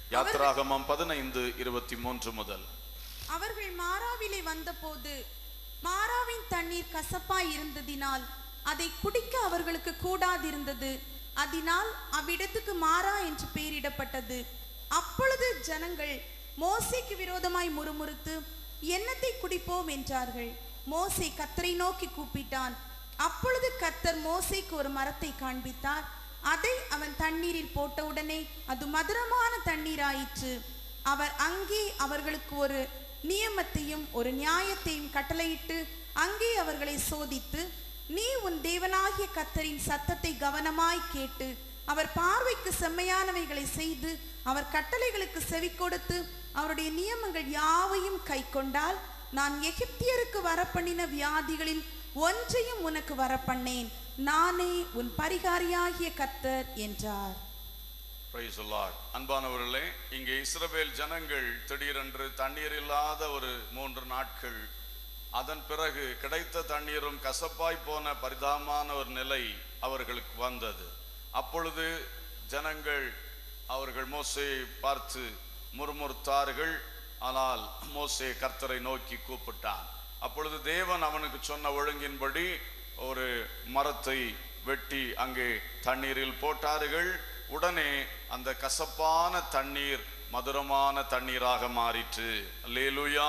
யாத்ராகமம் பதினைந்து இருபத்தி மூன்று முதல் அவர்கள் மாறாவிலே வந்தபோது மாறாவின் தண்ணீர் கசப்பாய் இருந்ததினால் அதை குடிக்க அவர்களுக்கு கூடாதிருந்தது அதனால் அவ்விடத்துக்கு மாறா என்று பெயரிடப்பட்டது அப்பொழுது ஜனங்கள் மோசேக்கு விரோதமாய் முறுமுறுத்து என்னத்தை குடிப்போம் என்றார்கள் மோசே கத்தரை நோக்கி கூப்பிட்டான் அப்பொழுது கத்தர் மோசேக்கு ஒரு மரத்தை காண்பித்தார் அதை அவன் தண்ணீரில் போட்டவுடனே அது மதுரமான தண்ணீராயிற்று அவர் அங்கே அவர்களுக்கு ஒரு நியமத்தையும் ஒரு நியாயத்தையும் கட்டளையிட்டு அங்கே அவர்களை சோதித்து நீ உன் தேவனாகிய கத்தரின் சத்தத்தை கவனமாய் கேட்டு அவர் பார்வைக்கு செம்மையானவைகளை செய்து அவர் கட்டளைகளுக்கு செவி கொடுத்து அவருடைய நியமங்கள் யாவையும் கைக்கொண்டால் நான் எகிப்தியருக்கு வரப்பண்ணின வியாதிகளில் ஒன்றையும் உனக்கு வரப்பண்ணேன் நானே உன் பரிகாரியாகிய கத்தர் என்றார் Praise the Lord. அன்பானவர்களே இங்கே இஸ்ரவேல் ஜனங்கள் திடீரென்று தண்ணீர் இல்லாத ஒரு மூன்று நாட்கள் அதன் பிறகு கிடைத்த தண்ணீரும் கசப்பாய் போன பரிதாபமான ஒரு நிலை அவர்களுக்கு வந்தது அப்பொழுது ஜனங்கள் அவர்கள் மோசேயை பார்த்து முறுமுறுத்தார்கள் ஆனால் மோசே கர்த்தரை நோக்கி கூப்பிட்டான் அப்பொழுது தேவன் அவனுக்கு சொன்ன ஒழுங்கின்படி ஒரு மரத்தை வெட்டி அங்கே தண்ணீரில் போட்டார்கள் உடனே அந்த கசப்பான தண்ணீர் மதுரமான தண்ணீராக மாறிற்று அல்லேலூயா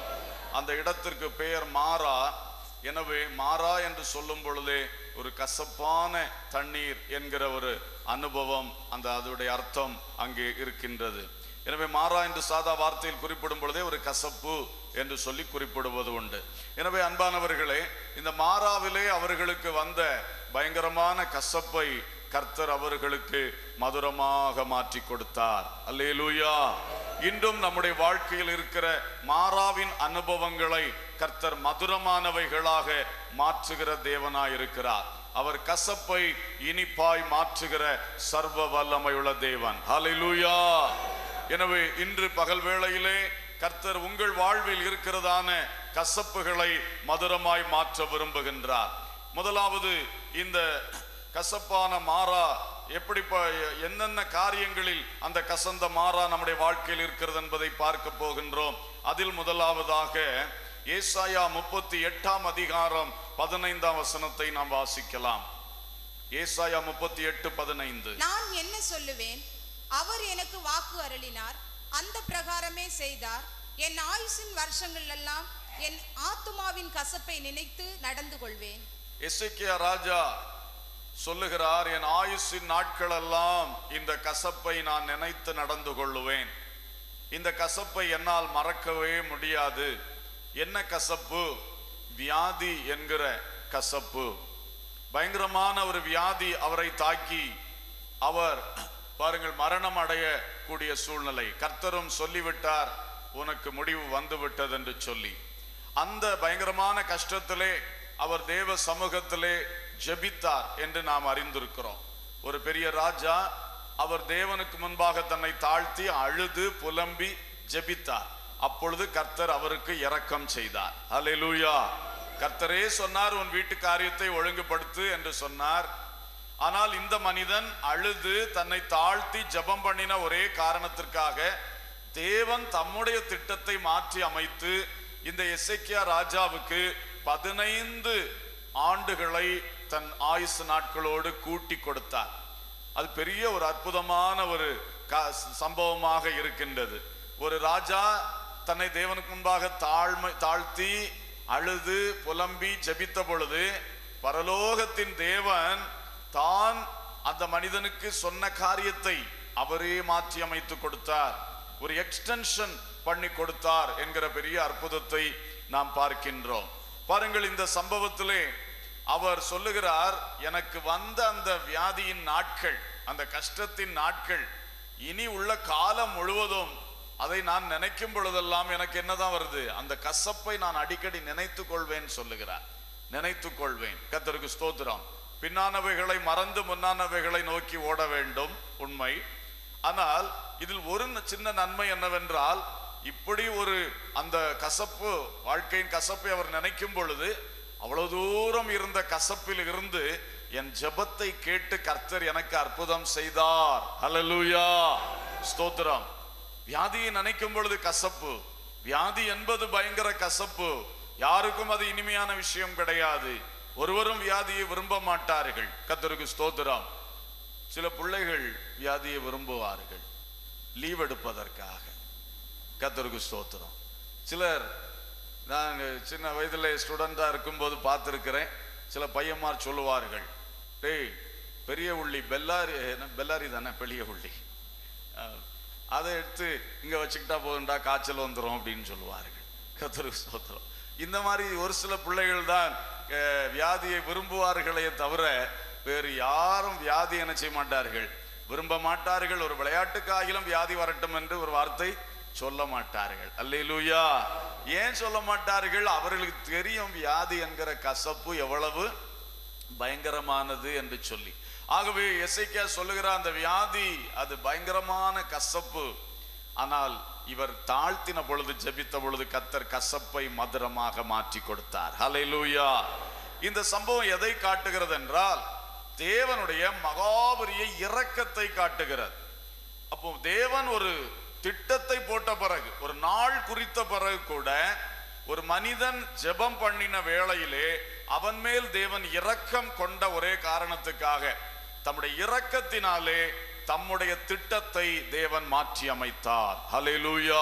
அந்த இடத்திற்கு பெயர் மாறா எனவே மாறா என்று சொல்லும் பொழுதே ஒரு கசப்பான தண்ணீர் என்கிற ஒரு அனுபவம் அந்த அதனுடைய அர்த்தம் அங்கே இருக்கின்றது எனவே மாறா என்று சாதா வார்த்தையில் குறிப்பிடும் பொழுதே ஒரு கசப்பு என்று சொல்லி குறிப்பிடுவது உண்டு எனவே அன்பானவர்களே இந்த மாறாவிலே அவர்களுக்கு வந்த பயங்கரமான கசப்பை கர்த்தர் அவர்களுக்கு மதுரமாக மாற்றி கொடுத்தார் அல்லேலூயா இன்றும் நம்முடைய வாழ்க்கையில் இருக்கிற மாறாவின் அனுபவங்களை கர்த்தர் மதுரமானவைகளாக மாற்றுகிற தேவனாய் இருக்கிறார் அவர் கசப்பை இனிப்பாய் மாற்றுகிற சர்வ வல்லமையுள்ள தேவன் ஹalleluya எனவே இன்று பகல் வேளையிலே கர்த்தர் உங்கள் வாழ்வில் இருக்கிறதான கசப்புகளை மதுரமாய் மாற்ற விரும்புகின்றார் முதலாவது இந்த கசப்பான மாறா எப்படி ப- என்னென்ன காரியங்களில் அந்த கசந்த மாறா நம்முடைய வாழ்க்கையில் இருக்கிறது என்பதை பார்க்க போகின்றோம் அதில் முதலாவதாக ஏசாயா முப்பத்தி எட்டாம் அதிகாரம் பதினைந்தாம் வசனத்தை நாம் வாசிக்கலாம் ஏசாயா முப்பத்தி எட்டு பதினைந்து நான் என்ன சொல்லுவேன் அவர் எனக்கு வாக்கு அருளினார் அந்த பிரகாரமே செய்தார் என் ஆயுசின் வருஷங்கள் எல்லாம் என் ஆத்துமாவின் கசப்பை நினைத்து நடந்து கொள்வேன் எசேக்கியா ராஜா சொல்லுகிறார் என் ஆயுசின் நாட்களெல்லாம் இந்த கசப்பை நான் நினைத்து நடந்து கொள்ளுவேன் இந்த கசப்பை என்னால் மறக்கவே முடியாது என்ன கசப்பு வியாதி என்கிற கசப்பு பயங்கரமான ஒரு வியாதி அவரை தாக்கி அவர் பாருங்கள் மரணம் அடைய கூடிய சூழ்நிலை கர்த்தரும் சொல்லிவிட்டார் உனக்கு முடிவு வந்து விட்டது என்று சொல்லி அந்த பயங்கரமான கஷ்டத்திலே அவர் தேவ சமூகத்திலே ஜெபித்தார் என்று நாம் அறிந்திருக்கிறோம் ஒரு பெரிய ராஜா அவர் தேவனுக்கு முன்பாக தன்னை தாழ்த்தி அழுது புலம்பி ஜெபித்தார் அப்பொழுது கர்த்தர் அவருக்கு இரக்கம் செய்தார் ஹalleluya கர்த்தரே சொன்னார் உன் வீட்டு காரியத்தை ஒழுங்குபடுத்து என்று சொன்னார் ஆனால் இந்த மனிதன் அழுது தன்னை தாழ்த்தி ஜெபம் பண்ணின ஒரே காரணத்திற்காக தேவன் தம்முடைய திட்டத்தை மாற்றி அமைத்து இந்த எசேக்கியா ராஜாவுக்கு பதினைந்து ஆண்டுகளை தன் ஆயுசு நாட்களோடு கூட்டி கொடுத்தார் அது பெரிய ஒரு அற்புதமான ஒரு க- சம்பவமாக இருக்கின்றது ஒரு ராஜா தன்னை தேவனுக்கு முன்பாக தாழ்மை தாழ்த்தி அழுது புலம்பி ஜெபித்த பொழுது பரலோகத்தின் தேவன் தான் அந்த மனிதனுக்கு சொன்ன காரியத்தை அவரே மாற்றி அமைத்து கொடுத்தார் ஒரு எக்ஸ்டென்ஷன் பண்ணி கொடுத்தார் என்கிற பெரிய அற்புதத்தை நாம் பார்க்கின்றோம் பாருங்கள் இந்த சம்பவத்திலே அவர் சொல்லுகிறார் எனக்கு வந்த அந்த வியாதியின் நாட்கள் அந்த கஷ்டத்தின் நாட்கள் இனி உள்ள காலம் முழுவதும் அதை நான் நினைக்கும் பொழுதெல்லாம் எனக்கு என்னதான் வருது அந்த கசப்பை நான் அடிக்கடி நினைத்துக் கொள்வேன் சொல்லுகிறார் நினைத்துக் கொள்வேன் கர்த்தருக்கு ஸ்தோத்திரம் பின்னானவைகளை மறந்து முன்னானவைகளை நோக்கி ஓட வேண்டும் உண்மை ஆனால் இதில் ஒரு ந- சின்ன நன்மை என்னவென்றால் இப்படி ஒரு அந்த கசப்பு வாழ்க்கையின் கசப்பை அவர் நினைக்கும் பொழுது அவ்வளவு தூரம் இருந்த கசப்பில் இருந்து என் ஜெபத்தை கேட்டு கர்த்தர் எனக்கு அற்புதம் செய்தார் ஹalleluya ஸ்தோத்திரம் வியாதியை நினைக்கும் பொழுது கசப்பு வியாதி என்பது பயங்கர கசப்பு யாருக்கும் அது இனிமையான விஷயம் கிடையாது ஒருவரும் வியாதியை விரும்ப மாட்டார்கள் கத்தருக்கு ஸ்தோத்திரம் சில பிள்ளைகள் வியாதியை விரும்புவார்கள் லீவ் எடுப்பதற்காக கத்தருக்கு ஸ்தோத்திரம் சிலர் நான் சின்ன வயதில் ஸ்டூடெண்டாக இருக்கும்போது பார்த்துருக்கிறேன் சில பையன்மார் சொல்லுவார்கள் டேய் பெரிய உள்ளி பெல்லாரி என்ன, பெல்லாரி தானே பெரிய உள்ளி அஹ், அதை எடுத்து இங்கே வச்சுக்கிட்டா போதுண்டா காய்ச்சல் வந்துடும் அப்படின்னு சொல்லுவார்கள் கத்தருக்கு ஸ்தோத்திரம் இந்த மாதிரி ஒரு சில பிள்ளைகள் தான் அஹ், வியாதியை விரும்புவார்களே தவிர வேறு யாரும் வியாதி என்ன செய்ய மாட்டார்கள் விரும்ப மாட்டார்கள் ஒரு விளையாட்டுக்காகிலும் வியாதி வரட்டும் என்று ஒரு வார்த்தை சொல்ல மாட்டார்கள் அல்லேலூயா ஏன் சொல்ல மாட்டார்கள் அவர்களுக்கு தெரியும் வியாதி என்கிற கசப்பு எவ்வளவு பயங்கரமானது என்று சொல்லி ஆகவே எசைக்கா சொல்லுகிற அந்த வியாதி அது பயங்கரமான கசப்பு ஆனால் இவர் தாழ்த்தின பொழுது ஜெபித்த பொழுது கத்தர் கசப்பை மதுரமாக மாற்றி கொடுத்தார் ஹalleluya இந்த சம்பவம் எதை காட்டுகிறது என்றால் தேவனுடைய மகாபரிய இரக்கத்தை காட்டுகிறது அப்போ தேவன் ஒரு திட்டத்தை போட்ட பிறகு ஒரு நாள் குறித்த பிறகு கூட ஒரு மனிதன் ஜெபம் பண்ணின வேளையிலே அவன் மேல் தேவன் இரக்கம் கொண்ட ஒரே காரணத்துக்காக தம்முடைய இரக்கத்தினாலே தம்முடைய திட்டத்தை தேவன் மாற்றி அமைத்தார் ஹalleluya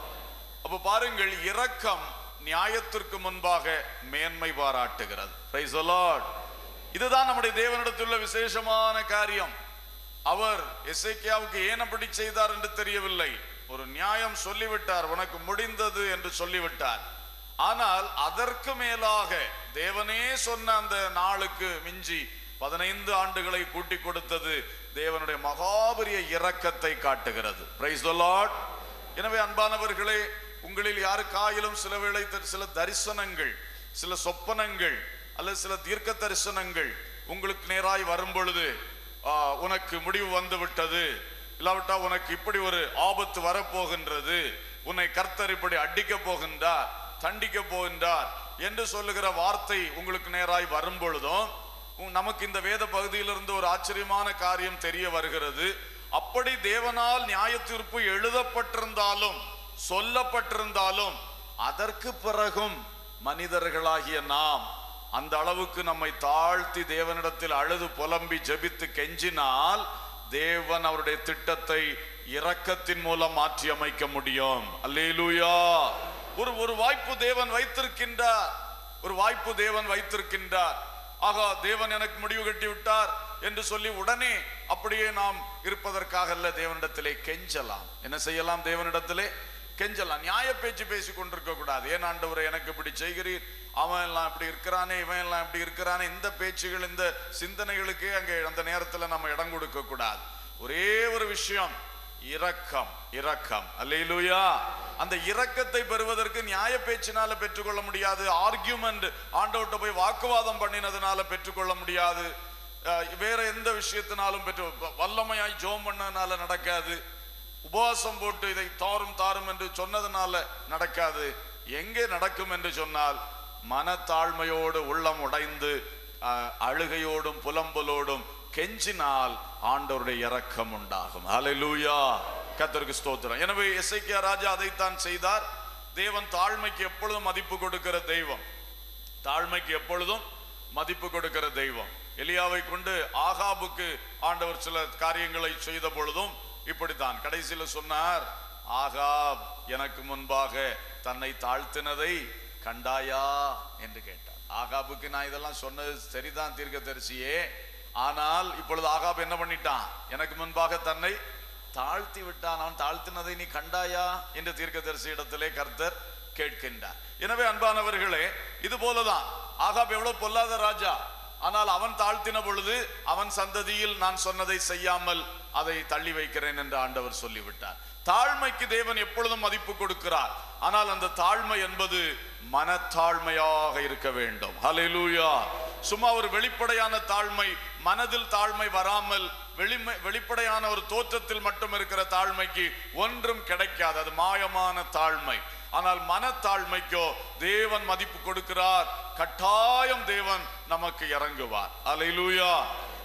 அப்ப பாருங்கள் இரக்கம் நியாயத்திற்கு முன்பாக மேன்மை பாராட்டுகிறது Praise the Lord. இதுதான் நம்முடைய தேவனிடத்தில் உள்ள விசேஷமான காரியம் அவர் எசேக்கியாவுக்கு ஏன் அப்படி செய்தார் என்று தெரியவில்லை ஒரு நியாயம் சொல்லிவிட்டார் உனக்கு முடிந்தது என்று சொல்லிவிட்டார் ஆனால் அதற்கு மேலாக தேவனே சொன்ன அந்த நாளுக்கு மிஞ்சி பதினைந்து ஆண்டுகளை கூட்டி கொடுத்தது தேவனுடைய மகாபரிய இரக்கத்தை காட்டுகிறது பிரைஸ் the Lord. எனவே அன்பானவர்களே உங்களில் யாருக்காயிலும் சில வேளை த- சில தரிசனங்கள் சில சொப்பனங்கள் அல்லது சில தீர்க்க தரிசனங்கள் உங்களுக்கு நேராய் வரும் பொழுது ஆ, உனக்கு முடிவு வந்து விட்டது இல்லாவிட்டா உனக்கு இப்படி ஒரு ஆபத்து வரப்போகின்றது உன்னை கர்த்தர் இப்படி அடிக்க போகின்றார் தண்டிக்க போகின்றார் என்று சொல்லுகிற வார்த்தை உங்களுக்கு நேராய் வரும் பொழுதும் உம், நமக்கு இந்த வேத பகுதியிலிருந்து ஒரு ஆச்சரியமான காரியம் தெரிய வருகிறது அப்படி தேவனால் நியாய தீர்ப்பு எழுதப்பட்டிருந்தாலும் சொல்லப்பட்டிருந்தாலும் அதற்கு பிறகும் மனிதர்களாகிய நாம் அந்த அளவுக்கு நம்மை தாழ்த்தி தேவனிடத்தில் அழுது புலம்பி ஜெபித்து கெஞ்சினால் தேவன் அவருடைய திட்டத்தை இரக்கத்தின் மூலம் மாற்றி அமைக்க முடியும் அல்லேலூயா ஒரு ஒரு வாய்ப்பு தேவன் வைத்திருக்கின்றார் ஒரு வாய்ப்பு தேவன் வைத்திருக்கின்றார் ஆகா தேவன் எனக்கு முடிவு கட்டி விட்டார் என்று சொல்லி உடனே அப்படியே நாம் இருப்பதற்காக அல்ல தேவனிடத்திலே கெஞ்சலாம் என்ன செய்யலாம் தேவனிடத்திலே கெஞ்சலாம் நியாய பேச்சு பேசி கொண்டிருக்க கூடாது ஏன் ஆண்டவரை எனக்கு இப்படி செய்கிறீர் அவன் எல்லாம் இப்படி இருக்கிறானே இவன் எல்லாம் இப்படி இருக்கிறானே இந்த பேச்சுகள் இந்த சிந்தனைகளுக்கே அங்கே அந்த நேரத்துல நம்ம இடம் கொடுக்க கூடாது ஒரே ஒரு விஷயம் இரக்கம் இரக்கம் அல்லேலூயா அந்த இரக்கத்தை பெறுவதற்கு நியாய பேச்சினால பெற்றுக்கொள்ள முடியாது ஆர்கியூமெண்ட் ஆண்டவர்கிட்ட போய் வாக்குவாதம் பண்ணினதுனால பெற்றுக்கொள்ள முடியாது அஹ் வேற எந்த விஷயத்தினாலும் பெற்று வல்லமையாய் ஜோம் பண்ணதுனால நடக்காது உபவாசம் போட்டு இதை தாரும் தாரும் என்று சொன்னதுனால நடக்காது எங்கே நடக்கும் என்று சொன்னால் மனத்தாழ்மையோடு உள்ளம் உடைந்து அஹ், அழுகையோடும் புலம்பலோடும் கெஞ்சினால் ஆண்டவருடைய இரக்கம் உண்டாகும் ஹalleluya கர்த்தருக்கு ஸ்தோத்திரம் எனவே எசேக்கியா ராஜா அதைத்தான் செய்தார் தேவன் தாழ்மைக்கு எப்பொழுதும் மதிப்பு கொடுக்கிற தெய்வம் தாழ்மைக்கு எப்பொழுதும் மதிப்பு கொடுக்கிற தெய்வம் எலியாவை கொண்டு ஆகாபுக்கு ஆண்டவர் சில காரியங்களை செய்த பொழுதும் இப்படித்தான் கடைசியில சொன்னார் ஆகாப் எனக்கு முன்பாக தன்னை தாழ்த்தினதை கண்டாயா என்று கேட்டார் ஆகாபுக்கு நான் இதெல்லாம் சொன்னது சரிதான் தீர்க்கதரிசியே ஆனால் இப்பொழுது ஆகாப் என்ன பண்ணிட்டான் எனக்கு முன்பாக தன்னை தாழ்த்தி விட்டான் அவன் தாழ்த்தினதை நீ கண்டாயா என்று தீர்க்கதரிசி இடத்திலே கர்த்தர் கேட்கின்றார் எனவே அன்பானவர்களே இது போலதான் ஆகாப் எவ்வளவு பொல்லாத ராஜா ஆனால் அவன் தாழ்த்தின பொழுது அவன் சந்ததியில் நான் சொன்னதை செய்யாமல் அதை தள்ளி வைக்கிறேன் என்று ஆண்டவர் சொல்லிவிட்டார் தாழ்மைக்கு தேவன் எப்பொழுதும் மதிப்பு கொடுக்கிறார் ஆனால் அந்த தாழ்மை என்பது மனத்தாழ்மையாக இருக்க வேண்டும் ஹalleluya சும்மா ஒரு வெளிப்படையான தாழ்மை மனதில் தாழ்மை வராமல் வெளிமை வெளிப்படையான ஒரு தோற்றத்தில் மட்டும் இருக்கிற தாழ்மைக்கு ஒன்றும் கிடைக்காது அது மாயமான தாழ்மை ஆனால் மனத்தாழ்மைக்கோ தேவன் மதிப்பு கொடுக்கிறார் கட்டாயம் தேவன் நமக்கு இறங்குவார் அல்லேலூயா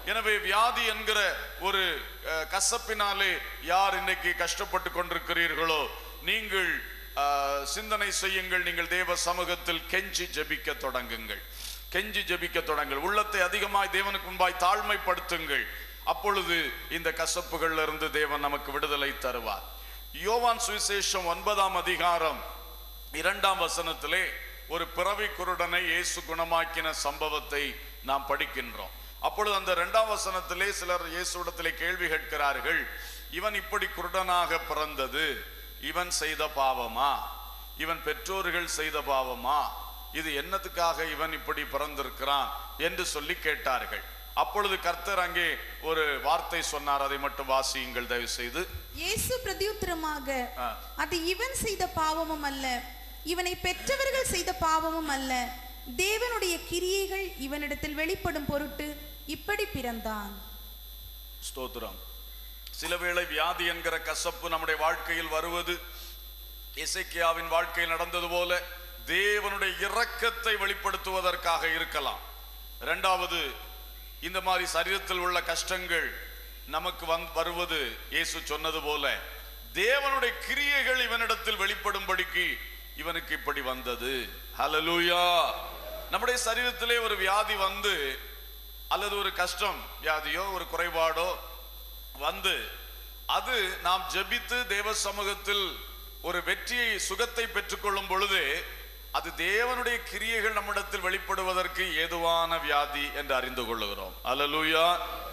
எனவே வியாதி என்கிற ஒரு அஹ், கசப்பினாலே யார் இன்னைக்கு கஷ்டப்பட்டு கொண்டிருக்கிறீர்களோ நீங்கள் அஹ், சிந்தனை செய்யுங்கள் நீங்கள் தேவ சமூகத்தில் கெஞ்சி ஜெபிக்க தொடங்குங்கள் கெஞ்சி ஜெபிக்க தொடங்குங்கள் உள்ளத்தை அதிகமாய் தேவனுக்கு முன்பாய் தாழ்மைப்படுத்துங்கள் அப்பொழுது இந்த கசப்புகள்ல இருந்து தேவன் நமக்கு விடுதலை தருவார் யோவான் சுவிசேஷம் ஒன்பதாம் அதிகாரம் இரண்டாம் வசனத்திலே ஒரு பிறவி குருடனை இயேசு குணமாக்கின சம்பவத்தை நாம் படிக்கின்றோம் அப்பொழுது அந்த இரண்டாம் வசனத்திலே சிலர் இயேசுவிடத்திலே கேள்வி கேட்கிறார்கள் இவன் இப்படி குருடனாக பிறந்தது இவன் செய்த பாவமா இவன் பெற்றோர்கள் செய்த பாவமா இது என்னத்துக்காக இவன் இப்படி பிறந்திருக்கிறான் என்று சொல்லி கேட்டார்கள் அப்பொழுது கர்த்தர் அங்கே ஒரு வார்த்தை சொன்னார் அதை மட்டும் வாசியுங்கள் தயவு செய்து இயேசு பிரதியுத்தரமாக ஆ. அது இவன் செய்த பாவமும் அல்ல இவனை பெற்றவர்கள் செய்த பாவமும் அல்ல தேவனுடைய கிரியைகள் இவனிடத்தில் வெளிப்படும் பொருட்டு இப்படி பிறந்தான் ஸ்தோத்திரம் சில வேளை வியாதி என்கிற கசப்பு நம்முடைய வாழ்க்கையில் வருவது இசைக்கியாவின் வாழ்க்கையில் நடந்தது போல தேவனுடைய இரக்கத்தை வெளிப்படுத்துவதற்காக இருக்கலாம் இரண்டாவது இந்த மாதிரி சரீரத்தில் உள்ள கஷ்டங்கள் நமக்கு வந் வருவது இயேசு சொன்னது போல தேவனுடைய கிரியைகள் இவனிடத்தில் வெளிப்படும்படிக்கு இவனுக்கு இப்படி வந்தது ஹalleluya நம்முடைய சரீரத்திலே ஒரு வியாதி வந்து அல்லது ஒரு கஷ்டம் வியாதியோ ஒரு குறைபாடோ வந்து அது நாம் ஜெபித்து தேவ சமூகத்தில் ஒரு வெற்றியை சுகத்தை பெற்றுக்கொள்ளும் பொழுது அது தேவனுடைய கிரியைகள் நம்மிடத்தில் வெளிப்படுவதற்கு ஏதுவான வியாதி என்று அறிந்து கொள்ளுகிறோம் அல்லேலூயா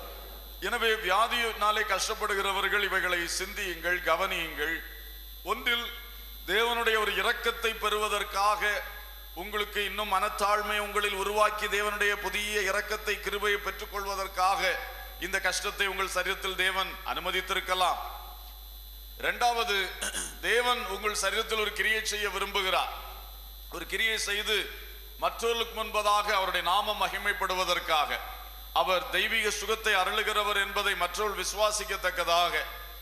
எனவே வியாதியினாலே கஷ்டப்படுகிறவர்கள் இவைகளை சிந்தியுங்கள் கவனியுங்கள் ஒன்றில் தேவனுடைய ஒரு இரக்கத்தை பெறுவதற்காக உங்களுக்கு இன்னும் மனத்தாழ்மை உங்களில் உருவாக்கி தேவனுடைய புதிய இரக்கத்தை கிருபையை பெற்றுக்கொள்வதற்காக இந்த கஷ்டத்தை உங்கள் சரீரத்தில் தேவன் அனுமதித்திருக்கலாம் இரண்டாவது தேவன் உங்கள் சரீரத்தில் ஒரு கிரியை செய்ய விரும்புகிறார் ஒரு கிரியை செய்து மற்றவர்களுக்கு முன்பதாக அவருடைய நாமம் மகிமைப்படுவதற்காக அவர் தெய்வீக சுகத்தை அருளுகிறவர் என்பதை மற்றவர்கள் விசுவாசிக்கத்தக்கதாக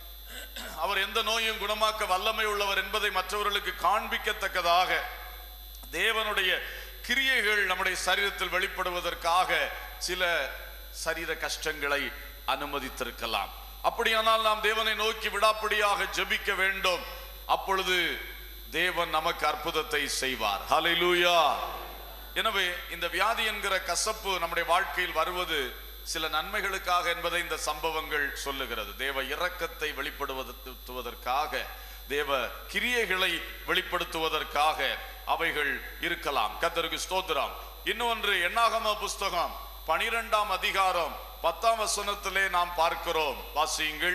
அவர் எந்த நோயும் குணமாக்க வல்லமை உள்ளவர் என்பதை மற்றவர்களுக்கு காண்பிக்கத்தக்கதாக தேவனுடைய கிரியைகள் நம்முடைய சரீரத்தில் வெளிப்படுவதற்காக சில சரீர கஷ்டங்களை அனுமதித்திருக்கலாம் அப்படியானால் நாம் தேவனை நோக்கி விடாப்பிடியாக ஜெபிக்க வேண்டும் அப்பொழுது தேவன் நமக்கு அற்புதத்தை செய்வார் ஹalleluya எனவே இந்த வியாதி என்கிற கசப்பு நம்முடைய வாழ்க்கையில் வருவது சில நன்மைகளுக்காக என்பதை இந்த சம்பவங்கள் சொல்லுகிறது தேவ இரக்கத்தை வெளிப்படுத்துவதற்காக தேவ கிரியைகளை வெளிப்படுத்துவதற்காக அவைகள் இருக்கலாம் கத்தருக்கு ஸ்தோத்திரம் இன்னொன்று எண்ணாகம புஸ்தகம் பனிரெண்டாம் அதிகாரம் பத்தாம் வசனத்திலே நாம் பார்க்கிறோம் வாசியுங்கள்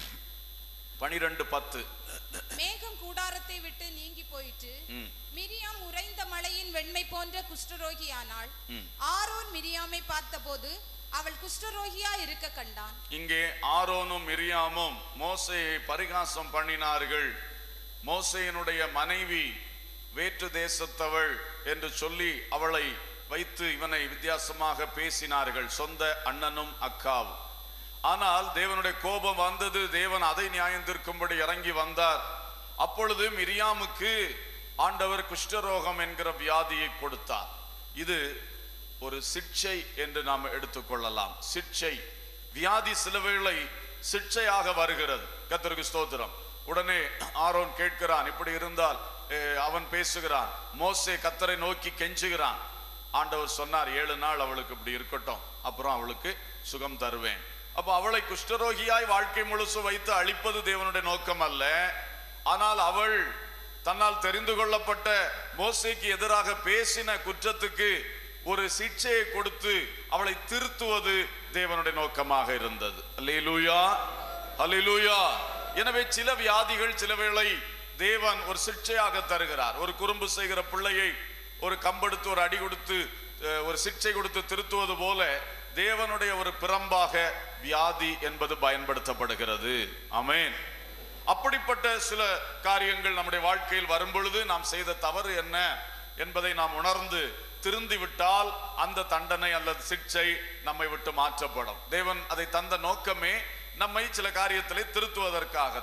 பனிரெண்டு பத்து மேகம் கூடாரத்தை விட்டு நீங்கி போயிற்று ம். மிரியாம் உறைந்த மலையின் வெண்மை போன்ற குஷ்டரோகியானாள் ம். ஆரோன் மிரியாமை பார்த்தபோது அவள் குஷ்டரோகியா இருக்க கண்டான் இங்கே ஆரோனும் மிரியாமும் மோசையை பரிகாசம் பண்ணினார்கள் மோசையினுடைய மனைவி வேற்று தேசத்தவள் என்று சொல்லி அவளை வைத்து இவனை வித்தியாசமாக பேசினார்கள் சொந்த அண்ணனும் அக்காவும் ஆனால் தேவனுடைய கோபம் வந்தது தேவன் அதை நியாயந்திருக்கும்படி இறங்கி வந்தார் அப்பொழுது மிரியாமுக்கு ஆண்டவர் குஷ்டரோகம் என்கிற வியாதியை கொடுத்தார் இது ஒரு சிட்சை என்று நாம் எடுத்துக்கொள்ளலாம் சிட்சை வியாதி சில வேளை சிட்சையாக வருகிறது கர்த்தருக்கு ஸ்தோத்திரம் உடனே ஆரோன் கேட்கிறான் இப்படி இருந்தால் அஹ், அவன் பேசுகிறான் மோசே கத்தரை நோக்கி கெஞ்சுகிறான் ஆண்டவர் சொன்னார் ஏழு நாள் அவளுக்கு இப்படி இருக்கட்டும் அப்புறம் அவளுக்கு சுகம் தருவேன் அப்ப அவளை குஷ்டரோகியாய் வாழ்க்கை முழுசு வைத்து அழிப்பது தேவனுடைய நோக்கம் அல்ல ஆனால் அவள் தன்னால் தெரிந்து கொள்ளப்பட்ட மோசேக்கு எதிராக பேசின குற்றத்துக்கு ஒரு சிக்ஷையை கொடுத்து அவளை திருத்துவது தேவனுடைய நோக்கமாக இருந்தது அல்லேலூயா அல்லேலூயா எனவே சில வியாதிகள் சில வேளை தேவன் ஒரு சிக்ஷையாக தருகிறார் ஒரு குறும்பு செய்கிற பிள்ளையை ஒரு கம்பெடுத்து ஒரு அடி கொடுத்து அஹ், ஒரு சிக்ஷை கொடுத்து திருத்துவது போல தேவனுடைய ஒரு பிரம்பாக வியாதி என்பது பயன்படுத்தப்படுகிறது ஆமென் அப்படிப்பட்ட சில காரியங்கள் நம்முடைய வாழ்க்கையில் வரும் பொழுது நாம் செய்த தவறு என்ன என்பதை நாம் உணர்ந்து திருந்தி விட்டால் அந்த தண்டனை அல்லது சிக்ஷை நம்மை விட்டு மாற்றப்படும் தேவன் அதை தந்த நோக்கமே நம்மை சில காரியத்திலே திருத்துவதற்காகத்தான்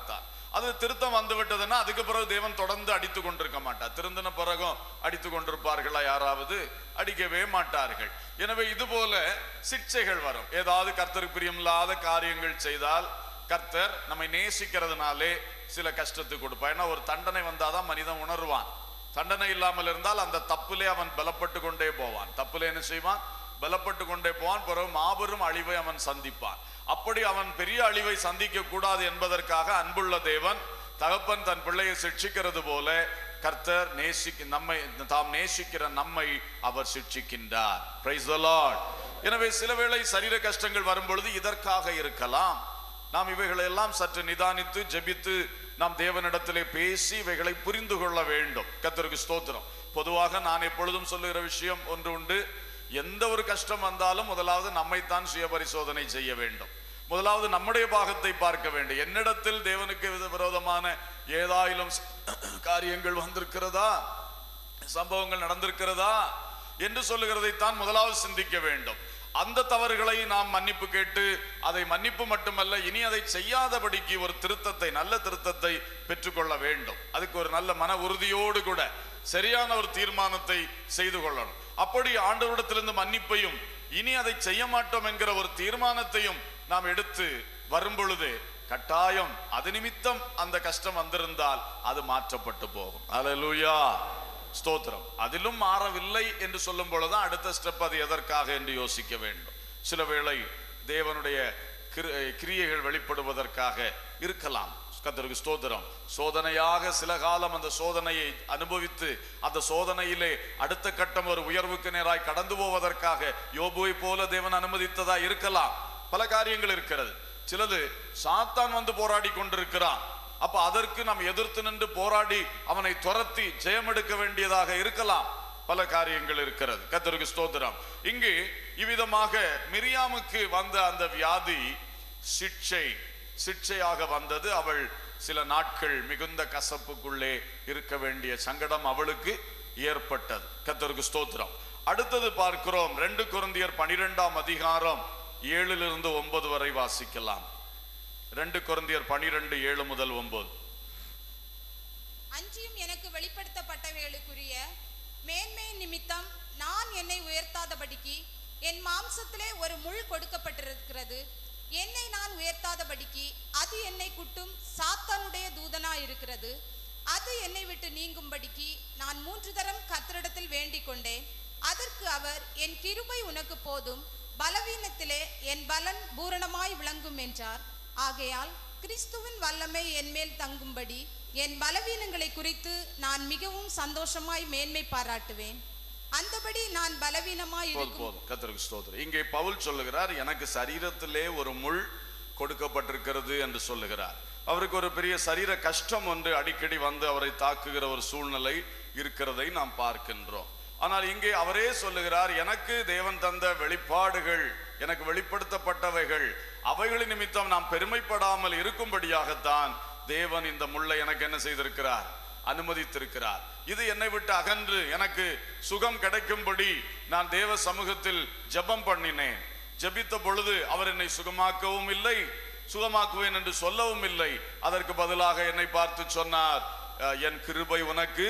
அது திருத்தம் வந்து விட்டதுன்னா அதுக்கு பிறகு தேவன் தொடர்ந்து அடித்து கொண்டிருக்க மாட்டார் திருந்தின பிறகும் அடித்து கொண்டிருப்பார்களா யாராவது அடிக்கவே மாட்டார்கள் எனவே இது போல சிக்ஷைகள் வரும் ஏதாவது கர்த்தருக்கு பிரியமில்லாத காரியங்கள் செய்தால் கர்த்தர் நம்மை நேசிக்கிறதுனாலே சில கஷ்டத்தை கொடுப்பார் ஏன்னா ஒரு தண்டனை வந்தாதான் மனிதன் உணர்வான் தண்டனை இல்லாமல் இருந்தால் அந்த தப்புலே அவன் பலப்பட்டு கொண்டே போவான் தப்புல என்ன செய்வான் பலப்பட்டு கொண்டே போவான் பிறகு மாபெரும் அழிவை அவன் சந்திப்பான் அப்படி அவன் பெரிய அழிவை சந்திக்க கூடாது என்பதற்காக அன்புள்ள தேவன் தகப்பன் தன் பிள்ளையை சிட்சிக்கிறது போல கர்த்தர் நேசிக்க நம்மை தாம் நேசிக்கிற நம்மை அவர் சிட்சிக்கின்றார் Praise the Lord. எனவே சில வேளை சரீர கஷ்டங்கள் வரும் பொழுது இதற்காக இருக்கலாம் நாம் இவைகளை எல்லாம் சற்று நிதானித்து ஜெபித்து நாம் தேவனிடத்திலே பேசி இவைகளை புரிந்து கொள்ள வேண்டும் கர்த்தருக்கு ஸ்தோத்திரம் பொதுவாக நான் எப்பொழுதும் சொல்லுகிற விஷயம் ஒன்று உண்டு எந்த ஒரு கஷ்டம் வந்தாலும் முதலாவது நம்மைத்தான் சுய பரிசோதனை செய்ய வேண்டும் முதலாவது நம்முடைய பாகத்தை பார்க்க வேண்டும் என்னிடத்தில் தேவனுக்கு வித- விரோதமான ஏதாயிலும் காரியங்கள் வந்திருக்கிறதா சம்பவங்கள் நடந்திருக்கிறதா என்று சொல்லுகிறதைத்தான் முதலாவது சிந்திக்க வேண்டும் அந்த தவறுகளை நாம் மன்னிப்பு கேட்டு அதை மன்னிப்பு மட்டுமல்ல இனி அதை செய்யாதபடிக்கு ஒரு திருத்தத்தை நல்ல திருத்தத்தை பெற்றுக்கொள்ள வேண்டும் அதுக்கு ஒரு நல்ல மன உறுதியோடு கூட சரியான ஒரு தீர்மானத்தை செய்து கொள்ளணும் அப்படி ஆண்டவரிடத்திலிருந்து மன்னிப்பையும் இனி அதை செய்ய மாட்டோம் என்கிற ஒரு தீர்மானத்தையும் நாம் எடுத்து வரும் பொழுது கட்டாயம் அது நிமித்தம் அந்த கஷ்டம் வந்திருந்தால் அது மாற்றப்பட்டு போகும் அல்லேலூயா ஸ்தோத்திரம் அதிலும் மாறவில்லை என்று சொல்லும் பொழுதுதான் அடுத்த ஸ்டெப் அது எதற்காக என்று யோசிக்க வேண்டும் சில வேளை தேவனுடைய கிரு- கிரியைகள் வெளிப்படுவதற்காக இருக்கலாம் கர்த்தருக்கு ஸ்தோத்திரம் சோதனையாக சில காலம் அந்த சோதனையை அனுபவித்து அந்த சோதனையிலே அடுத்த கட்டம் ஒரு உயர்வுக்கு நேராய் கடந்து போவதற்காக யோபுவை போல தேவன் அனுமதித்ததா இருக்கலாம் பல காரியங்கள் இருக்கிறது சிலது சாத்தான் வந்து போராடி கொண்டிருக்கிறான் அப்ப அதற்கு நாம் எதிர்த்து நின்று போராடி அவனை துரத்தி ஜெயமெடுக்க வேண்டியதாக இருக்கலாம் பல காரியங்கள் இருக்கிறது கர்த்தருக்கு ஸ்தோத்திரம் இங்கு இவ்விதமாக மிரியாமுக்கு வந்த அந்த வியாதி சிட்சை சிட்சையாக வந்தது அவள் சில நாட்கள் மிகுந்த கசப்புக்குள்ளே இருக்க வேண்டிய சங்கடம் அவளுக்கு ஏற்பட்டது கர்த்தருக்கு ஸ்தோத்திரம் அடுத்தது பார்க்கிறோம் ரெண்டு குருந்தியர் பனிரெண்டாம் அதிகாரம் ஏழிலிருந்து ஒன்பது வரை வாசிக்கலாம் ரெண்டு குருந்தியர் பனிரெண்டு ஏழு முதல் ஒன்பது அஞ்சியும் எனக்கு வெளிப்படுத்தப்பட்டவைகளுக்குரிய மேன்மை நிமித்தம் நான் என்னை உயர்த்தாதபடிக்கு என் மாம்சத்திலே ஒரு முள் கொடுக்கப்பட்டிருக்கிறது என்னை நான் உயர்த்தாதபடிக்கு அது என்னை குட்டும் சாத்தானுடைய தூதனா இருக்கிறது அது என்னை விட்டு நீங்கும்படிக்கு நான் மூன்று தரம் கர்த்தரிடத்தில் வேண்டிக் கொண்டேன் அதற்கு அவர் என் கிருபை உனக்கு போதும் பலவீனத்திலே என் பலன் பூரணமாய் விளங்கும் என்றார் ஆகையால் கிறிஸ்துவின் வல்லமை என் மேல் தங்கும்படி என் பலவீனங்களை குறித்து நான் மிகவும் சந்தோஷமாய் மேன்மை பாராட்டுவேன் அந்தபடி நான் பலவீனமாய் போதும் இருக்கும் போதும் கர்த்தருக்கு ஸ்தோத்திரம் இங்கே பவுல் சொல்லுகிறார் எனக்கு சரீரத்திலே ஒரு முள் கொடுக்கப்பட்டிருக்கிறது என்று சொல்லுகிறார் அவருக்கு ஒரு பெரிய சரீர கஷ்டம் ஒன்று அடிக்கடி வந்து அவரை தாக்குகிற ஒரு சூழ்நிலை இருக்கிறதை நாம் பார்க்கின்றோம் ஆனால் இங்கே அவரே சொல்லுகிறார் எனக்கு தேவன் தந்த வெளிப்பாடுகள் எனக்கு வெளிப்படுத்தப்பட்டவைகள் அவைகளின் நிமித்தம் நாம் பெருமைப்படாமல் இருக்கும்படியாகத்தான் தேவன் இந்த முள்ளை எனக்கு என்ன செய்திருக்கிறார் அனுமதித்திருக்கிறார் இது என்னை விட்டு அகன்று எனக்கு சுகம் கிடைக்கும்படி நான் தேவ சமூகத்தில் ஜெபம் பண்ணினேன் ஜெபித்த பொழுது அவர் என்னை சுகமாக்கவும் இல்லை சுகமாக்குவேன் என்று சொல்லவும் இல்லை அதற்கு பதிலாக என்னை பார்த்து சொன்னார் "அஹ், என் கிருபை உனக்கு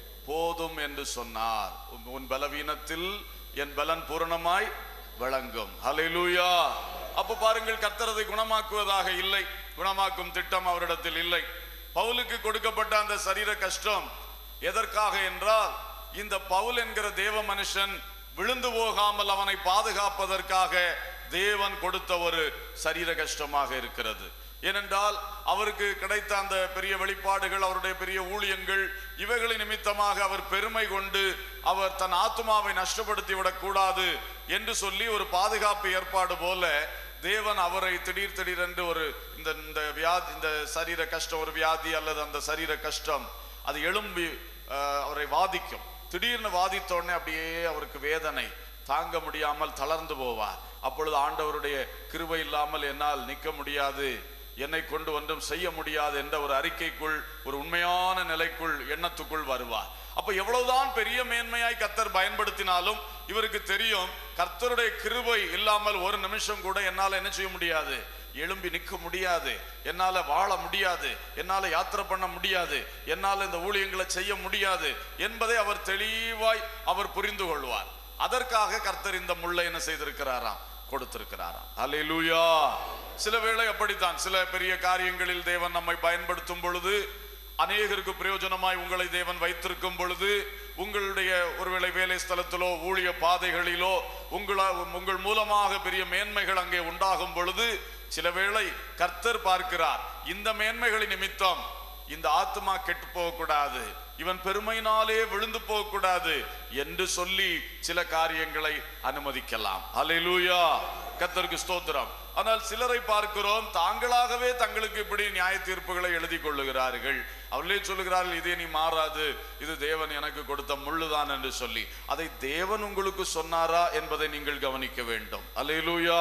போதும் என்று சொன்னார் உன்- உன் பலவீனத்தில் என் பலன் பூரணமாய் விளங்கும் ஹalleluya அப்ப பாருங்கள் கர்த்தர் அதை குணமாக்குவதாக இல்லை குணமாக்கும் திட்டம் அவரிடத்தில் இல்லை பவுலுக்கு கொடுக்கப்பட்ட அந்த சரீர கஷ்டம் எதற்காக என்றால் இந்த பவுல் என்கிற தேவ மனுஷன் விழுந்து போகாமல் அவனை பாதுகாப்பதற்காக தேவன் கொடுத்த ஒரு சரீர கஷ்டமாக இருக்கிறது ஏனென்றால் அவருக்கு கிடைத்த அந்த பெரிய வெளிப்பாடுகள் அவருடைய பெரிய ஊழியங்கள் இவைகளின் நிமித்தமாக அவர் பெருமை கொண்டு அவர் தன் ஆத்துமாவை நஷ்டப்படுத்தி விடக்கூடாது என்று சொல்லி ஒரு பாதுகாப்பு ஏற்பாடு போல தேவன் அவரை திடீர் திடீரென்று ஒரு இந்த இந்த வியாதி இந்த சரீர கஷ்டம் ஒரு வியாதி அல்லது அந்த சரீர கஷ்டம் அது எழும்பி அஹ், அவரை வாதிக்கும் திடீர்னு வாதித்த உடனே அப்படியே அவருக்கு வேதனை தாங்க முடியாமல் தளர்ந்து போவார் அப்பொழுது ஆண்டவருடைய கிருபை இல்லாமல் என்னால் நிற்க முடியாது என்னை கொண்டு ஒன்றும் செய்ய முடியாது என்ற ஒரு அறிக்கைக்குள் ஒரு உண்மையான நிலைக்குள் எண்ணத்துக்குள் வருவார் அப்ப எவ்வளவுதான் பெரிய மேன்மையாய் கர்த்தர் பயன்படுத்தினாலும் இவருக்கு தெரியும் கர்த்தருடைய கிருபை இல்லாமல் ஒரு நிமிஷம் கூட என்னால் என்ன செய்ய முடியாது எழும்பி நிற்க முடியாது என்னால வாழ முடியாது என்னால யாத்திரை பண்ண முடியாது என்னால இந்த ஊழியங்களை செய்ய முடியாது என்பதை அவர் தெளிவாய் அவர் புரிந்து கொள்வார் அதற்காக கர்த்தர் இந்த முள்ளை என்ன செய்திருக்கிறாராம் கொடுத்திருக்கிறாராம் அல்லேலூயா சில வேளை அப்படித்தான் சில பெரிய காரியங்களில் தேவன் நம்மை பயன்படுத்தும் பொழுது அநேகருக்கு பிரயோஜனமாய் உங்களை தேவன் வைத்திருக்கும் பொழுது உங்களுடைய ஒருவேளை வேலை ஸ்தலத்திலோ ஊழிய பாதைகளிலோ உங்கள உங்கள் மூலமாக பெரிய மேன்மைகள் அங்கே உண்டாகும் பொழுது சில வேளை கர்த்தர் பார்க்கிறார் இந்த மேன்மைகளின் நிமித்தம் இந்த ஆத்மா கெட்டு போகக்கூடாது இவன் பெருமையினாலே விழுந்து போகக்கூடாது என்று சொல்லி சில காரியங்களை அனுமதிக்கலாம் அல்லேலூயா கர்த்தருக்கு ஸ்தோத்திரம் ஆனால் சிலரை பார்க்கிறோம் தாங்களாகவே தங்களுக்கு இப்படி நியாய தீர்ப்புகளை எழுதி கொள்ளுகிறார்கள் அவர்களே சொல்லுகிறார்கள் இதே நீ மாறாது இது தேவன் எனக்கு கொடுத்த முள்ளுதான் என்று சொல்லி அதை தேவன் உங்களுக்கு சொன்னாரா என்பதை நீங்கள் கவனிக்க வேண்டும் அல்லேலூயா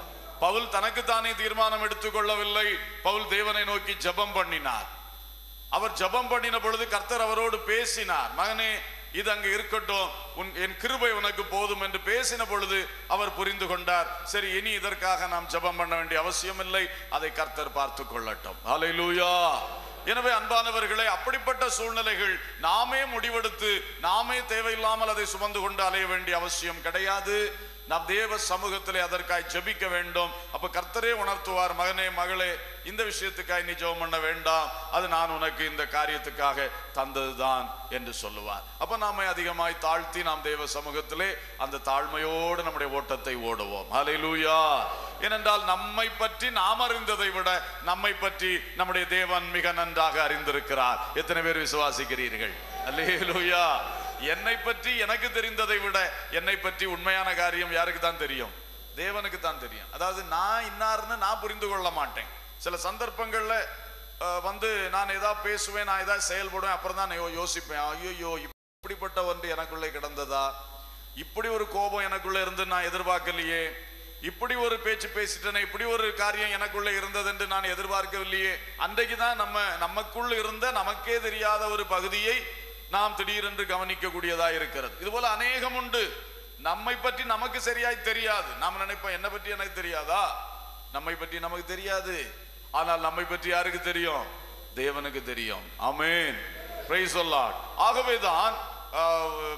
பவுல் தனக்குத்தானே தீர்மானம் எடுத்துக்கொள்ளவில்லை பவுல் தேவனை நோக்கி ஜெபம் பண்ணினார் அவர் ஜெபம் பண்ணின பொழுது கர்த்தர் அவரோடு பேசினார் மகனே இது அங்க இருக்கட்டும் உன் என் கிருபை உனக்கு போதும் என்று பேசின பொழுது அவர் புரிந்து கொண்டார் சரி இனி இதற்காக நாம் ஜெபம் பண்ண வேண்டிய அவசியம் இல்லை அதை கர்த்தர் பார்த்து கொள்ளட்டும் ஹalleluya எனவே அன்பானவர்களே அப்படிப்பட்ட சூழ்நிலைகள் நாமே முடிவெடுத்து நாமே தேவையில்லாமல் அதை சுமந்து கொண்டு அலைய வேண்டிய அவசியம் கிடையாது நாம் தேவ சமூகத்திலே அதற்காய் ஜெபிக்க வேண்டும் அப்ப கர்த்தரே உணர்த்துவார் மகனே மகளே இந்த விஷயத்துக்காய் நீ ஜெபம் பண்ண வேண்டாம் அது நான் உனக்கு இந்த காரியத்துக்காக தந்ததுதான் என்று சொல்லுவார் அப்ப நாம அதிகமாய் தாழ்த்தி நாம் தேவ சமூகத்திலே அந்த தாழ்மையோடு நம்முடைய ஓட்டத்தை ஓடுவோம் ஹalleluya ஏனென்றால் நம்மை பற்றி நாம் அறிந்ததை விட நம்மை பற்றி நம்முடைய தேவன் மிக நன்றாக அறிந்திருக்கிறார் எத்தனை பேர் விசுவாசிக்கிறீர்கள் அல்லேலூயா என்னை பற்றி எனக்கு தெரிந்ததை விட என்னை பற்றி உண்மையான காரியம் யாருக்கு தான் தெரியும் தேவனுக்கு தான் தெரியும் அதாவது நான் இன்னார்னு நான் புரிந்து கொள்ள மாட்டேன் சில சந்தர்ப்பங்கள்ல அஹ், வந்து நான் ஏதாவது பேசுவேன் நான் ஏதாவது செயல்படுவேன் அப்புறம் தான் நான் யோ- யோசிப்பேன் ஐயோ இப்படிப்பட்ட ஒன்று எனக்குள்ளே கிடந்ததா இப்படி ஒரு கோபம் எனக்குள்ள இருந்து நான் எதிர்பார்க்கலையே இப்படி ஒரு பேச்சு பேசிட்டேனே இப்படி ஒரு காரியம் எனக்குள்ள இருந்தது என்று நான் எதிர்பார்க்கவில்லையே அன்றைக்கு தான் நம்ம நமக்குள்ள இருந்த நமக்கே தெரியாத ஒரு பகுதியை நாம் திடீரென்று கவனிக்க கூடியதா இருக்கிறது இது போல அநேகம் உண்டு நம்மை பற்றி நமக்கு சரியாய் தெரியாது நாம் நினைப்போம் என்னை பற்றி எனக்கு தெரியாதா நம்மை பற்றி நமக்கு தெரியாது ஆனால் நம்மை பற்றி யாருக்கு தெரியும் தேவனுக்கு தெரியும் ஆமென் பிரைஸ் சொல்லாட் ஆகவேதான் ஆஹ்,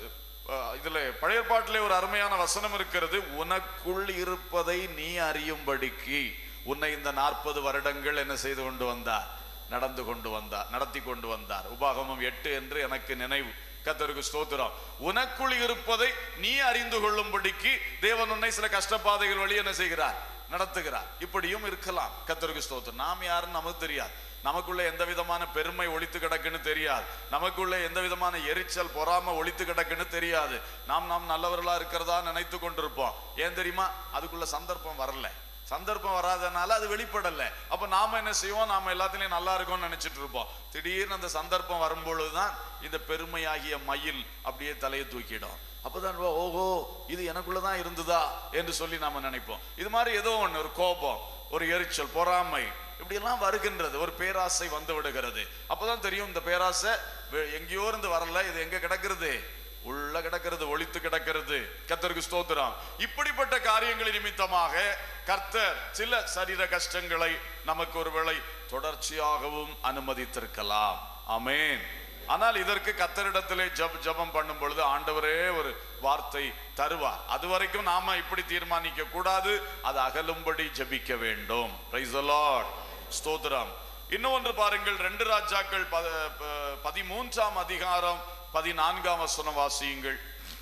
ஆஹ், இதுல பழைய பாட்டிலே ஒரு அருமையான வசனம் இருக்கிறது உனக்குள் இருப்பதை நீ அறியும்படிக்கு உன்னை இந்த நாற்பது வருடங்கள் என்ன செய்து கொண்டு வந்தார் நடந்து கொண்டு வந்தார் நடத்தி கொண்டு வந்தார் உபாகமம் எட்டு என்று எனக்கு நினைவு கத்தருக்கு ஸ்தோத்திரம் உனக்குள் இருப்பதை நீ அறிந்து கொள்ளும்படிக்கு தேவன் உன்னை சில கஷ்டப்பாதைகள் வழி என்ன செய்கிறார் நடத்துகிறார் இப்படியும் இருக்கலாம் கத்தருக்கு ஸ்தோத்திரம் நாம் யாருன்னு நமக்கு தெரியாது நமக்குள்ள எந்த விதமான பெருமை ஒளித்து கிடக்குன்னு தெரியாது நமக்குள்ள எந்த விதமான எரிச்சல் பொறாம ஒளித்து கிடக்குன்னு தெரியாது நாம் நாம் நல்லவர்களா இருக்கிறதா நினைத்து கொண்டிருப்போம் ஏன் தெரியுமா அதுக்குள்ள சந்தர்ப்பம் வரல சந்தர்ப்பம் வராதனால அது வெளிப்படல அப்ப நாம என்ன செய்வோம் நாம எல்லாத்துலயும் நல்லா இருக்கோம்னு நினைச்சிட்டு இருப்போம் திடீர்னு அந்த சந்தர்ப்பம் வரும்பொழுதுதான் இந்த பெருமையாகிய மயில் அப்படியே தலையை தூக்கிடும் அப்பதான் ஓ- ஓஹோ இது எனக்குள்ளதான் இருந்ததா என்று சொல்லி நாம நினைப்போம் இது மாதிரி ஏதோ ஒண்ணு ஒரு கோபம் ஒரு எரிச்சல் பொறாமை இப்படி எல்லாம் வருகின்றது ஒரு பேராசை வந்து விடுகிறது அப்பதான் தெரியும் இந்த பேராசை வெ- எங்கேயோ இருந்து வரல இது எங்க கிடக்கிறது உள்ள கிடக்கிறது ஒளித்து கிடக்கிறது கர்த்தருக்கு ஸ்தோத்திரம் இப்படிப்பட்ட காரியங்களின் நிமித்தமாக கர்த்தர் சில சரீர கஷ்டங்களை நமக்கு ஒருவேளை தொடர்ச்சியாகவும் அனுமதித்திருக்கலாம் ஆமென் ஆனால் இதற்கு கத்தரிடத்திலே ஜப் ஜபம் பண்ணும் பொழுது ஆண்டவரே ஒரு வார்த்தை தருவார் அது வரைக்கும் நாம இப்படி தீர்மானிக்க கூடாது அது அகலும்படி ஜெபிக்க வேண்டும் Praise the Lord. ஸ்தோத்திரம் இன்னும் ஒன்று பாருங்கள் ரெண்டு ராஜாக்கள் பத- ப- பதிமூன்றாம் அதிகாரம் பதினான்காம் வசனம் வாசியுங்கள்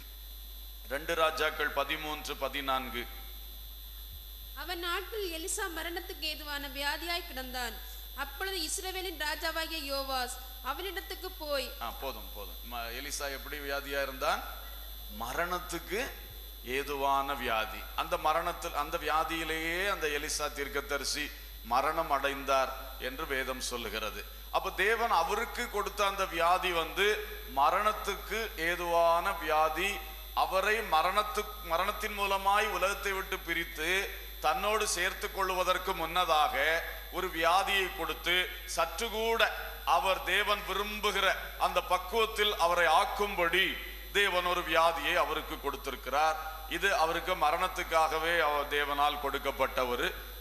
ரெண்டு ராஜாக்கள் பதிமூன்று பதினான்கு அவன் நாட்டில் எலிசா மரணத்துக்கு ஏதுவான வியாதியாய் கிடந்தான் அப்பொழுது இஸ்ரவேலின் ராஜாவாகிய யோவாஸ் அவனிடத்துக்கு போய் ஆ போதும் போதும் ம- எலிசா எப்படி வியாதியா இருந்தான் மரணத்துக்கு ஏதுவான வியாதி அந்த மரணத்தில் அந்த வியாதியிலேயே அந்த எலிசா தீர்க்கதரிசி மரணம் அடைந்தார் என்று வேதம் சொல்லுகிறது அப்ப தேவன் அவருக்கு கொடுத்த அந்த வியாதி வந்து மரணத்துக்கு ஏதுவான வியாதி அவரை மரணத்து மரணத்தின் மூலமாய் உலகத்தை விட்டு பிரித்து தன்னோடு சேர்த்து கொள்வதற்கு முன்னதாக ஒரு வியாதியை கொடுத்து சற்று கூட அவர் தேவன் விரும்புகிற அந்த பக்குவத்தில் அவரை ஆக்கும்படி தேவன் ஒரு வியாதியை அவருக்கு கொடுத்திருக்கிறார் இது அவருக்கு மரணத்துக்காகவே அவர் தேவனால் கொடுக்கப்பட்ட ஒரு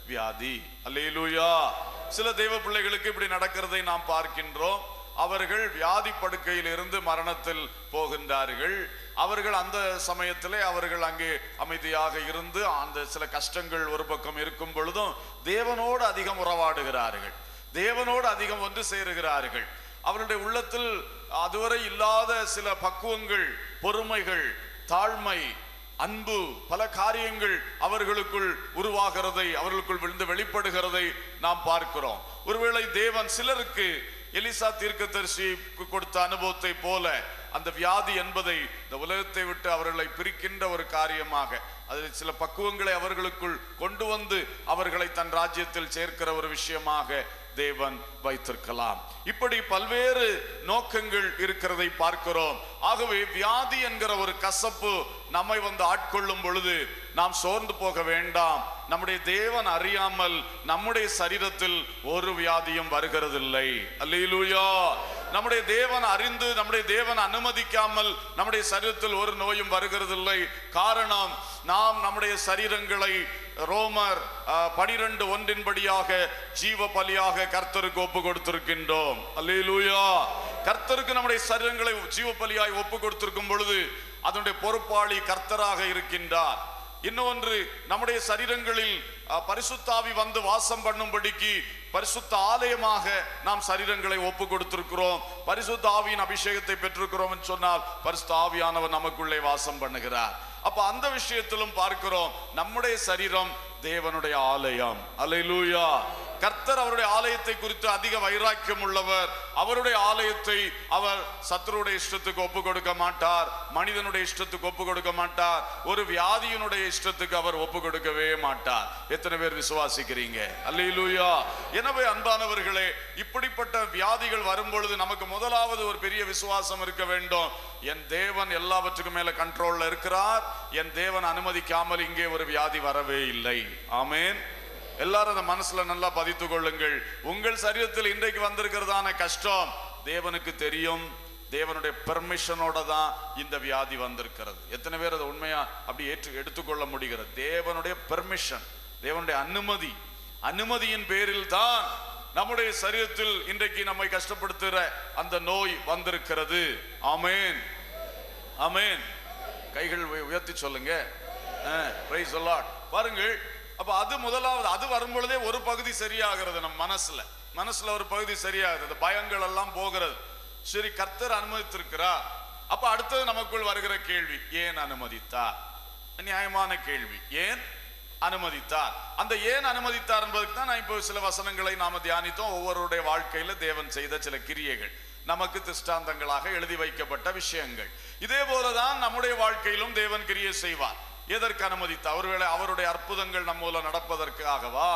வியாதி அல்லேலூயா சில தெய்வ பிள்ளைகளுக்கு இப்படி நடக்கிறதை நாம் பார்க்கின்றோம் அவர்கள் வியாதி படுக்கையில் இருந்து மரணத்தில் போகின்றார்கள் அவர்கள் அந்த சமயத்திலே அவர்கள் அங்கே அமைதியாக இருந்து அந்த சில கஷ்டங்கள் ஒரு பக்கம் இருக்கும் பொழுதும் தேவனோடு அதிகம் உறவாடுகிறார்கள் தேவனோடு அதிகம் ஒன்று சேருகிறார்கள் அவருடைய உள்ளத்தில் அதுவரை இல்லாத சில பக்குவங்கள் பொறுமைகள் தாழ்மை அன்பு பல காரியங்கள் அவர்களுக்குள் உருவாகிறதை அவர்களுக்குள் விழுந்து வெளிப்படுகிறதை நாம் பார்க்கிறோம் ஒருவேளை தேவன் சிலருக்கு எலிசா தீர்க்கதரிசிக்கு கொடுத்த அனுபவத்தை போல அந்த வியாதி என்பதை இந்த உலகத்தை விட்டு அவர்களை பிரிக்கின்ற ஒரு காரியமாக அதில் சில பக்குவங்களை அவர்களுக்குள் கொண்டு வந்து அவர்களை தன் ராஜ்யத்தில் சேர்க்கிற ஒரு விஷயமாக தேவன் வைத்திருக்கலாம் இப்படி பல்வேறு நோக்கங்கள் இருக்கிறதை பார்க்கிறோம் ஆகவே வியாதி என்கிற ஒரு கசப்பு நம்மை வந்து ஆட்கொள்ளும் பொழுது நாம் சோர்ந்து போக வேண்டாம் நம்முடைய தேவன் அறியாமல் நம்முடைய சரீரத்தில் ஒரு வியாதியும் வருகிறதில்லை அல்லேலூயா நம்முடைய தேவன் அறிந்து நம்முடைய தேவன் அனுமதிக்காமல் நம்முடைய சரீரத்தில் ஒரு நோயும் வருகிறதில்லை காரணம் நாம் நம்முடைய சரீரங்களை ரோமர் பனிரெண்டு ஒன்றின்படியாக ஜீவ பலியாக கர்த்தருக்கு ஒப்பு கொடுத்திருக்கின்றோம் அல்லேலூயா கர்த்தருக்கு நம்முடைய சரீரங்களை ஜீவ பலியாய் ஒப்பு கொடுத்திருக்கும் பொழுது அதனுடைய பொறுப்பாளி கர்த்தராக இருக்கின்றார் இன்னொன்று நம்முடைய சரீரங்களில் அஹ், பரிசுத்தாவி வந்து வாசம் பண்ணும்படிக்கு பரிசுத்த ஆலயமாக நாம் சரீரங்களை ஒப்பு கொடுத்திருக்கிறோம் பரிசுத்த ஆவியின் அபிஷேகத்தை பெற்றிருக்கிறோம் என்று சொன்னால் பரிசுத்த ஆவியானவர் நமக்குள்ளே வாசம் பண்ணுகிறார் அப்ப அந்த விஷயத்திலும் பார்க்கிறோம் நம்முடைய சரீரம் தேவனுடைய ஆலயம் அல்லேலூயா கர்த்தர் அவருடைய ஆலயத்தை குறித்து அதிக வைராக்கியம் உள்ளவர் அவருடைய ஆலயத்தை அவர் சத்துருடைய இஷ்டத்துக்கு ஒப்பு கொடுக்க மாட்டார் மனிதனுடைய இஷ்டத்துக்கு ஒப்பு கொடுக்க மாட்டார் ஒரு வியாதியினுடைய இஷ்டத்துக்கு அவர் ஒப்பு கொடுக்கவே மாட்டார் எத்தனை பேர் விசுவாசிக்கிறீங்க அல்லேலூயா எனவே அன்பானவர்களே இப்படிப்பட்ட வியாதிகள் வரும் பொழுது நமக்கு முதலாவது ஒரு பெரிய விசுவாசம் இருக்க வேண்டும் என் தேவன் எல்லாவற்றுக்கும் மேல கண்ட்ரோல்ல இருக்கிறார் என் தேவன் அனுமதிக்காமல் இங்கே ஒரு வியாதி வரவே இல்லை ஆமென் எல்லாரும் அந்த மனசுல நல்லா பதித்துக் கொள்ளுங்கள் உங்கள் சரீரத்தில் இன்றைக்கு வந்திருக்கிறதான கஷ்டம் தேவனுக்கு தெரியும் தேவனுடைய பெர்மிஷனோட தான் இந்த வியாதி வந்திருக்கிறது எத்தனை பேர் அதை உண்மையா அப்படி ஏற்று எடுத்துக்கொள்ள முடிகிறது தேவனுடைய பெர்மிஷன் தேவனுடைய அனுமதி அனுமதியின் பேரில் தான் நம்முடைய சரீரத்தில் இன்றைக்கு நம்மை கஷ்டப்படுத்துகிற அந்த நோய் வந்திருக்கிறது ஆமென் ஆமென் கைகள் உய- உயர்த்தி சொல்லுங்க பிரைஸ் பாருங்கள் அப்ப அது முதலாவது அது வரும் பொழுதே ஒரு பகுதி சரியாகிறது நம்ம மனசுல மனசுல ஒரு பகுதி சரியாகிறது அந்த பயங்கள் எல்லாம் போகிறது சரி கர்த்தர் அனுமதித்திருக்கிறார் அப்ப அடுத்தது நமக்குள் வருகிற கேள்வி ஏன் அனுமதித்தார் நியாயமான கேள்வி ஏன் அனுமதித்தார் அந்த ஏன் அனுமதித்தார் என்பதுக்கு தான் நான் இப்போ சில வசனங்களை நாம தியானித்தோம் ஒவ்வொருடைய வாழ்க்கையில தேவன் செய்த சில கிரியைகள் நமக்கு திஷ்டாந்தங்களாக எழுதி வைக்கப்பட்ட விஷயங்கள் இதே போலதான் நம்முடைய வாழ்க்கையிலும் தேவன் கிரியை செய்வார் எதற்கு அனுமதித்தார் ஒருவேளை அவருடைய அற்புதங்கள் நம்ம மூலம் நடப்பதற்காகவா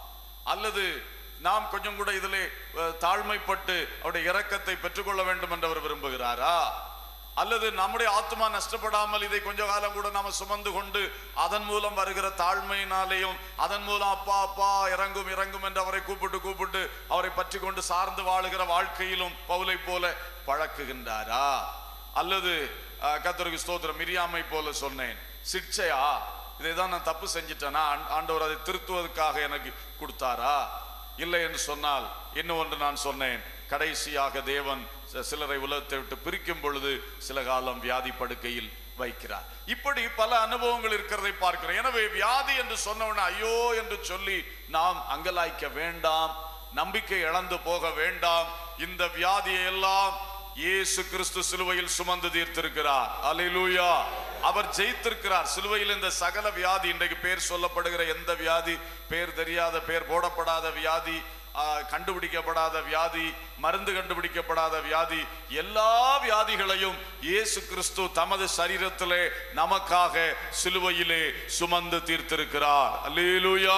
அல்லது நாம் கொஞ்சம் கூட இதிலே அஹ், தாழ்மைப்பட்டு அவருடைய இரக்கத்தை பெற்றுக்கொள்ள வேண்டும் என்று அவர் விரும்புகிறாரா அல்லது நம்முடைய ஆத்மா நஷ்டப்படாமல் இதை கொஞ்ச காலம் கூட நாம சுமந்து கொண்டு அதன் மூலம் வருகிற தாழ்மையினாலேயும் அதன் மூலம் அப்பா அப்பா இறங்கும் இறங்கும் என்று அவரை கூப்பிட்டு கூப்பிட்டு அவரை பற்றி கொண்டு சார்ந்து வாழுகிற வாழ்க்கையிலும் பவுலை போல பழக்குகின்றாரா அல்லது அஹ், கர்த்தருக்கு ஸ்தோத்திரம் மிரியாமை போல சொன்னேன் சிக்ஷையா இதை தான் நான் தப்பு செஞ்சிட்டேனா ஆண்- ஆண்டவர் அதை திருத்துவதற்காக எனக்கு கொடுத்தாரா இல்லை என்று சொன்னால் இன்னும் ஒன்று நான் சொன்னேன் கடைசியாக தேவன் ச- சிலரை உலகத்தை விட்டு பிரிக்கும் பொழுது சில காலம் வியாதி படுக்கையில் வைக்கிறார் இப்படி பல அனுபவங்கள் இருக்கிறதை பார்க்கிறோம் எனவே வியாதி என்று சொன்னவன ஐயோ என்று சொல்லி நாம் அங்கலாய்க்க வேண்டாம் நம்பிக்கை இழந்து போக வேண்டாம் இந்த வியாதியை எல்லாம் இயேசு கிறிஸ்து சிலுவையில் சுமந்து தீர்த்திருக்கிறார் அல்லேலூயா அவர் ஜெயித்திருக்கிறார் சிலுவையில் இந்த சகல வியாதி இன்றைக்கு பேர் சொல்லப்படுகிற எந்த வியாதி பேர் தெரியாத பேர் போடப்படாத வியாதி ஆ, கண்டுபிடிக்கப்படாத வியாதி மருந்து கண்டுபிடிக்கப்படாத வியாதி எல்லா வியாதிகளையும் இயேசு கிறிஸ்து தமது சரீரத்திலே நமக்காக சிலுவையிலே சுமந்து தீர்த்திருக்கிறார் அல்லேலூயா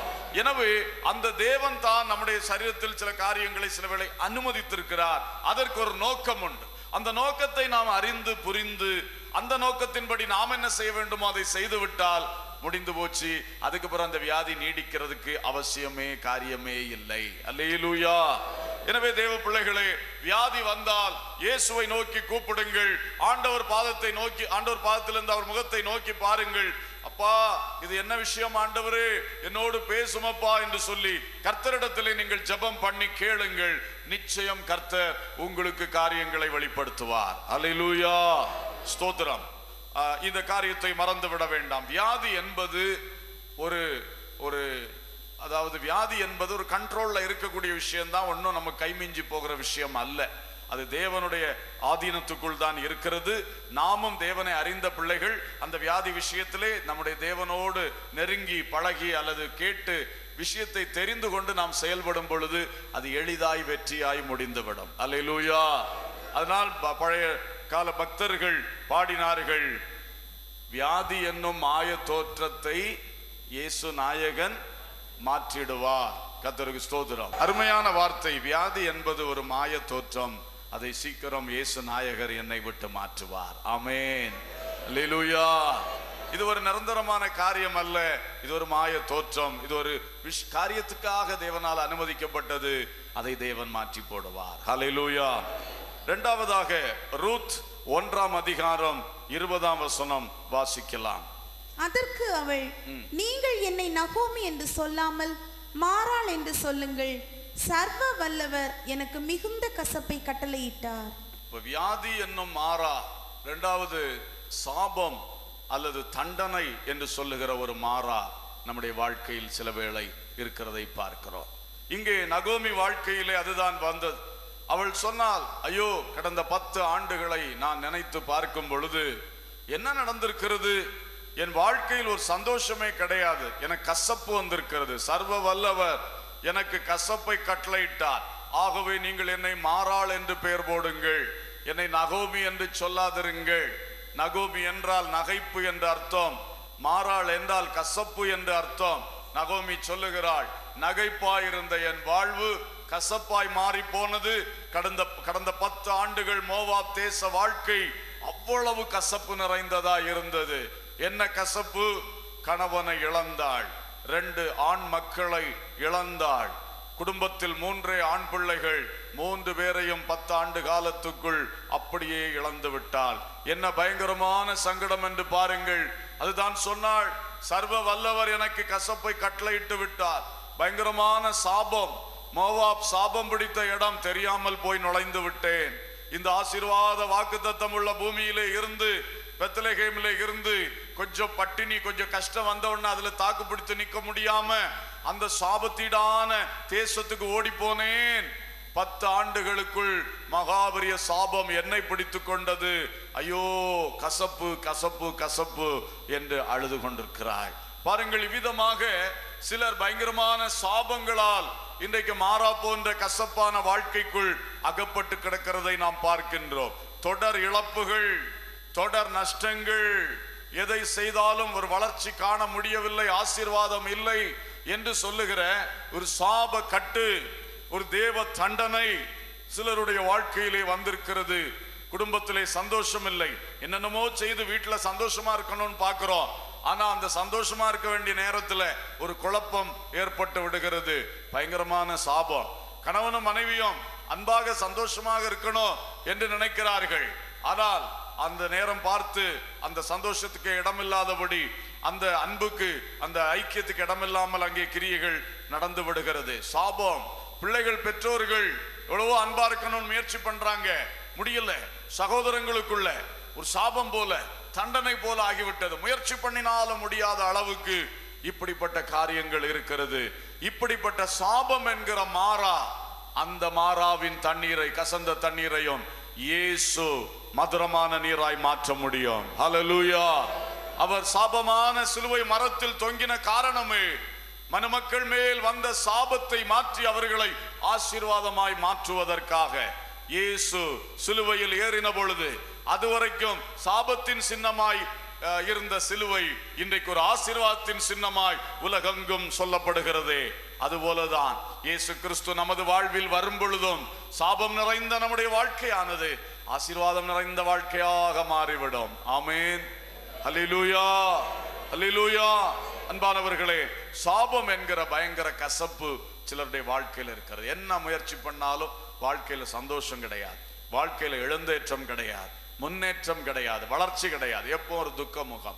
எனவே அந்த தேவன் தான் நம்முடைய சரீரத்தில் சில காரியங்களை சில வேளை அனுமதித்திருக்கிறார் அதற்கு ஒரு நோக்கம் உண்டு அந்த நோக்கத்தை நாம் அறிந்து புரிந்து அந்த நோக்கத்தின்படி நாம் என்ன செய்ய வேண்டுமோ அதை செய்து விட்டால் முடிந்து போச்சு அதுக்கு பிறகு அந்த வியாதி நீடிக்கிறதுக்கு அவசியமே காரியமே இல்லை அல்லேலூயா எனவே தேவ பிள்ளைகளே வியாதி வந்தால் இயேசுவை நோக்கி கூப்பிடுங்கள் ஆண்டவர் பாதத்தை நோக்கி ஆண்டவர் பாதத்திலிருந்து அவர் முகத்தை நோக்கி பாருங்கள் அப்பா இது என்ன விஷயம் ஆண்டவரே என்னோடு பேசுமப்பா என்று சொல்லி கர்த்தரிடத்திலே நீங்கள் ஜெபம் பண்ணி கேளுங்கள் நிச்சயம் கர்த்தர் உங்களுக்கு காரியங்களை வெளிப்படுத்துவார் அல்லேலூயா ஸ்தோத்திரம் ஆஹ், இந்த காரியத்தை மறந்து விட வேண்டாம் வியாதி என்பது ஒரு ஒரு அதாவது வியாதி என்பது ஒரு கண்ட்ரோல்ல இருக்கக்கூடிய விஷயம்தான் ஒன்றும் நம்ம கைமிஞ்சி போகிற விஷயம் அல்ல அது தேவனுடைய ஆதீனத்துக்குள் தான் இருக்கிறது நாமும் தேவனை அறிந்த பிள்ளைகள் அந்த வியாதி விஷயத்திலே நம்முடைய தேவனோடு நெருங்கி பழகி அல்லது கேட்டு விஷயத்தை தெரிந்து கொண்டு நாம் செயல்படும் பொழுது அது எளிதாய் வெற்றியாய் முடிந்துவிடும் அல்லேலூயா அதனால் ப- பழைய கால பக்தர்கள் பாடினார்கள் வியாதி என்னும் மாய தோற்றத்தை இயேசு நாயகன் மாற்றிடுவார் கத்தருக்கு ஸ்தோத்திரம் அருமையான வார்த்தை வியாதி என்பது ஒரு மாய தோற்றம் அதை சீக்கிரம் இயேசு நாயகர் என்னை விட்டு மாற்றுவார் ஆமென் அல்லேலூயா இது ஒரு நிரந்தரமான காரியம் அல்ல இது ஒரு மாய தோற்றம் இது ஒரு விஷ் காரியத்துக்காக தேவனால் அனுமதிக்கப்பட்டது அதை தேவன் மாற்றி போடுவார் ஹalleluya இரண்டாவதாக ரூத் ஒன்றாம் அதிகாரம் இருபதாம் வசனம் வாசிக்கலாம் அதற்கு அவள் நீங்கள் என்னை நகோமி என்று சொல்லாமல் மாறாள் என்று சொல்லுங்கள் சர்வ வல்லவர் எனக்கு மிகுந்த கசப்பை கட்டளையிட்டார் இப்ப வியாதி என்னும் மாறா இரண்டாவது சாபம் அல்லது தண்டனை என்று சொல்லுகிற ஒரு மாறா நம்முடைய வாழ்க்கையில் சில வேளை இருக்கிறதை பார்க்கிறோம் இங்கே நகோமி வாழ்க்கையிலே அதுதான் வந்தது அவள் சொன்னால் ஐயோ கடந்த பத்து ஆண்டுகளை நான் நினைத்து பார்க்கும் பொழுது என்ன நடந்திருக்கிறது என் வாழ்க்கையில் ஒரு சந்தோஷமே கிடையாது எனக்கு கசப்பு வந்திருக்கிறது சர்வ வல்லவர் எனக்கு கசப்பை கட்டளையிட்டார் ஆகவே நீங்கள் என்னை மாறாள் என்று பெயர் போடுங்கள் என்னை நகோமி என்று சொல்லாதிருங்கள் நகோமி என்றால் நகைப்பு என்று அர்த்தம் மாறாள் என்றால் கசப்பு என்று அர்த்தம் நகோமி சொல்லுகிறாள் நகைப்பாயிருந்த என் வாழ்வு கசப்பாய் மாறி போனது கடந்த கடந்த பத்து ஆண்டுகள் மோவாப் தேச வாழ்க்கை அவ்வளவு கசப்பு நிறைந்ததா இருந்தது என்ன கசப்பு கணவனை இழந்தாள் ரெண்டு ஆண் மக்களை இழந்தாள் குடும்பத்தில் மூன்றே ஆண் பிள்ளைகள் மூன்று பேரையும் பத்து ஆண்டு காலத்துக்குள் அப்படியே இழந்து விட்டாள் என்ன பயங்கரமான சங்கடம் என்று பாருங்கள் அதுதான் சொன்னாள் சர்வ வல்லவர் எனக்கு கசப்பை கட்டளையிட்டு விட்டார் பயங்கரமான சாபம் மோவாப் சாபம் பிடித்த இடம் தெரியாமல் போய் நுழைந்து விட்டேன் இந்த ஆசீர்வாத வாக்குத்தத்தம் உள்ள பூமியிலே இருந்து பெத்தலகேமிலே இருந்து கொஞ்சம் பட்டினி கொஞ்சம் கஷ்டம் வந்த உடனே அதுல தாக்கு பிடித்து நிக்க முடியாம அந்த சாபத்தீடான தேசத்துக்கு ஓடி போனேன் பத்து ஆண்டுகளுக்குள் மகாபரிய சாபம் என்னை பிடித்து கொண்டது ஐயோ கசப்பு கசப்பு கசப்பு என்று அழுது கொண்டிருக்கிறாய் பாருங்கள் இவ்விதமாக சிலர் பயங்கரமான சாபங்களால் இன்றைக்கு மாறா போன்ற கசப்பான வாழ்க்கைக்குள் அகப்பட்டு கிடக்கிறதை நாம் பார்க்கின்றோம் தொடர் இழப்புகள் தொடர் நஷ்டங்கள் எதை செய்தாலும் ஒரு வளர்ச்சி காண முடியவில்லை ஆசீர்வாதம் இல்லை என்று சொல்லுகிற ஒரு சாப கட்டு ஒரு தேவ தண்டனை சிலருடைய வாழ்க்கையிலே வந்திருக்கிறது குடும்பத்திலே சந்தோஷம் இல்லை என்னென்னமோ செய்து வீட்டுல சந்தோஷமா இருக்கணும்னு பார்க்கிறோம் ஆனா அந்த சந்தோஷமா இருக்க வேண்டிய நேரத்துல ஒரு குழப்பம் ஏற்பட்டு விடுகிறது பயங்கரமான சாபம் கணவனும் மனைவியும் அன்பாக சந்தோஷமாக இருக்கணும் என்று நினைக்கிறார்கள் ஆனால் அந்த நேரம் பார்த்து அந்த சந்தோஷத்துக்கு இடமில்லாதபடி அந்த அன்புக்கு அந்த ஐக்கியத்துக்கு இடமில்லாமல் அங்கே கிரியைகள் நடந்து விடுகிறது சாபம் பிள்ளைகள் பெற்றோர்கள் எவ்வளவோ அன்பா இருக்கணும்னு முயற்சி பண்றாங்க முடியல சகோதரங்களுக்குள்ள ஒரு சாபம் போல தண்டனை போல ஆகிவிட்டது முயற்சி பண்ணினாலும் முடியாத அளவுக்கு இப்படிப்பட்ட காரியங்கள் இருக்கிறது இப்படிப்பட்ட சாபம் என்கிற மாறா அந்த மாறாவின் தண்ணீரை கசந்த தண்ணீரையும் இயேசு மதுரமான நீராய் மாற்ற முடியும் ஹalleluya அவர் சாபமான சிலுவை மரத்தில் தொங்கின காரணமே மனுமக்கள் மேல் வந்த சாபத்தை மாற்றி அவர்களை ஆசீர்வாதமாய் மாற்றுவதற்காக இயேசு சிலுவையில் ஏறின பொழுது அதுவரைக்கும் சாபத்தின் சின்னமாய் அஹ், இருந்த சிலுவை இன்றைக்கு ஒரு ஆசீர்வாதத்தின் சின்னமாய் உலகெங்கும் சொல்லப்படுகிறதே அதுபோலதான் இயேசு கிறிஸ்து நமது வாழ்வில் வரும் பொழுதும் சாபம் நிறைந்த நம்முடைய வாழ்க்கையானது ஆசீர்வாதம் நிறைந்த வாழ்க்கையாக மாறிவிடும் ஆமென் அல்லேலூயா அல்லேலூயா அன்பானவர்களே சாபம் என்கிற பயங்கர கசப்பு சிலருடைய வாழ்க்கையில இருக்கிறது என்ன முயற்சி பண்ணாலும் வாழ்க்கையில சந்தோஷம் கிடையாது வாழ்க்கையில எழுந்தேற்றம் கிடையாது முன்னேற்றம் கிடையாது வளர்ச்சி கிடையாது எப்போ ஒரு துக்க முகம்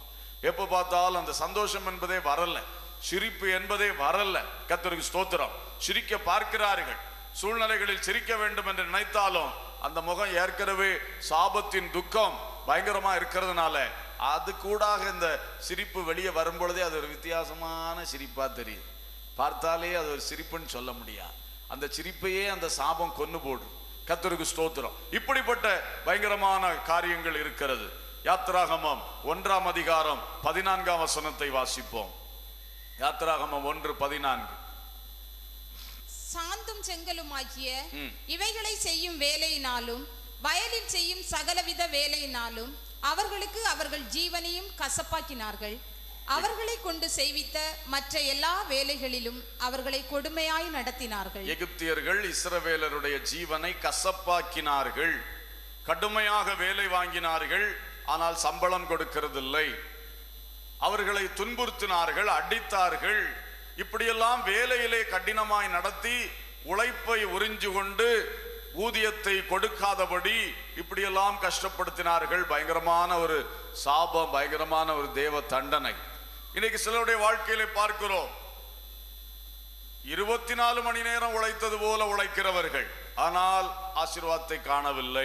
எப்ப பார்த்தாலும் அந்த சந்தோஷம் என்பதே வரல சிரிப்பு என்பதே வரல கத்தருக்கு ஸ்தோத்திரம் சிரிக்க பார்க்கிறார்கள் சூழ்நிலைகளில் சிரிக்க வேண்டும் என்று நினைத்தாலும் அந்த முகம் ஏற்கனவே சாபத்தின் துக்கம் பயங்கரமா இருக்கிறதுனால அது கூடாக இந்த சிரிப்பு வெளியே வரும்பொழுதே அது ஒரு வித்தியாசமான சிரிப்பா தெரியுது பார்த்தாலே அது ஒரு சிரிப்புன்னு சொல்ல முடியாது அந்த சிரிப்பையே அந்த சாபம் கொன்னு போடும் கத்தருக்கு ஸ்தோத்திரம் இப்படிப்பட்ட பயங்கரமான காரியங்கள் இருக்கிறது யாத்ராகமம் ஒன்றாம் அதிகாரம் பதினான்காம் வசனத்தை வாசிப்போம் யாத்ராகமம் ஒன்று பதினான்கு சாந்தும் செங்கலுமாகிய ம். இவைகளை செய்யும் வேலையினாலும் வயலில் செய்யும் சகலவித வேலையினாலும் அவர்களுக்கு அவர்கள் ஜீவனையும் கசப்பாக்கினார்கள் அவர்களை கொண்டு செய்வித்த மற்ற எல்லா வேலைகளிலும் அவர்களை கொடுமையாய் நடத்தினார்கள் எகிப்தியர்கள் இஸ்ரவேலருடைய ஜீவனை கசப்பாக்கினார்கள் கடுமையாக வேலை வாங்கினார்கள் ஆனால் சம்பளம் கொடுக்கிறதில்லை அவர்களை துன்புறுத்தினார்கள் அடித்தார்கள் இப்படியெல்லாம் வேலையிலே கடினமாய் நடத்தி உழைப்பை உறிஞ்சு கொண்டு ஊதியத்தை கொடுக்காதபடி இப்படியெல்லாம் கஷ்டப்படுத்தினார்கள் பயங்கரமான ஒரு சாபம் பயங்கரமான ஒரு தேவ தண்டனை இன்னைக்கு சிலருடைய வாழ்க்கையிலே பார்க்கிறோம் இருபத்தி நாலு மணி நேரம் உழைத்தது போல உழைக்கிறவர்கள் ஆனால் ஆசீர்வாதத்தை காணவில்லை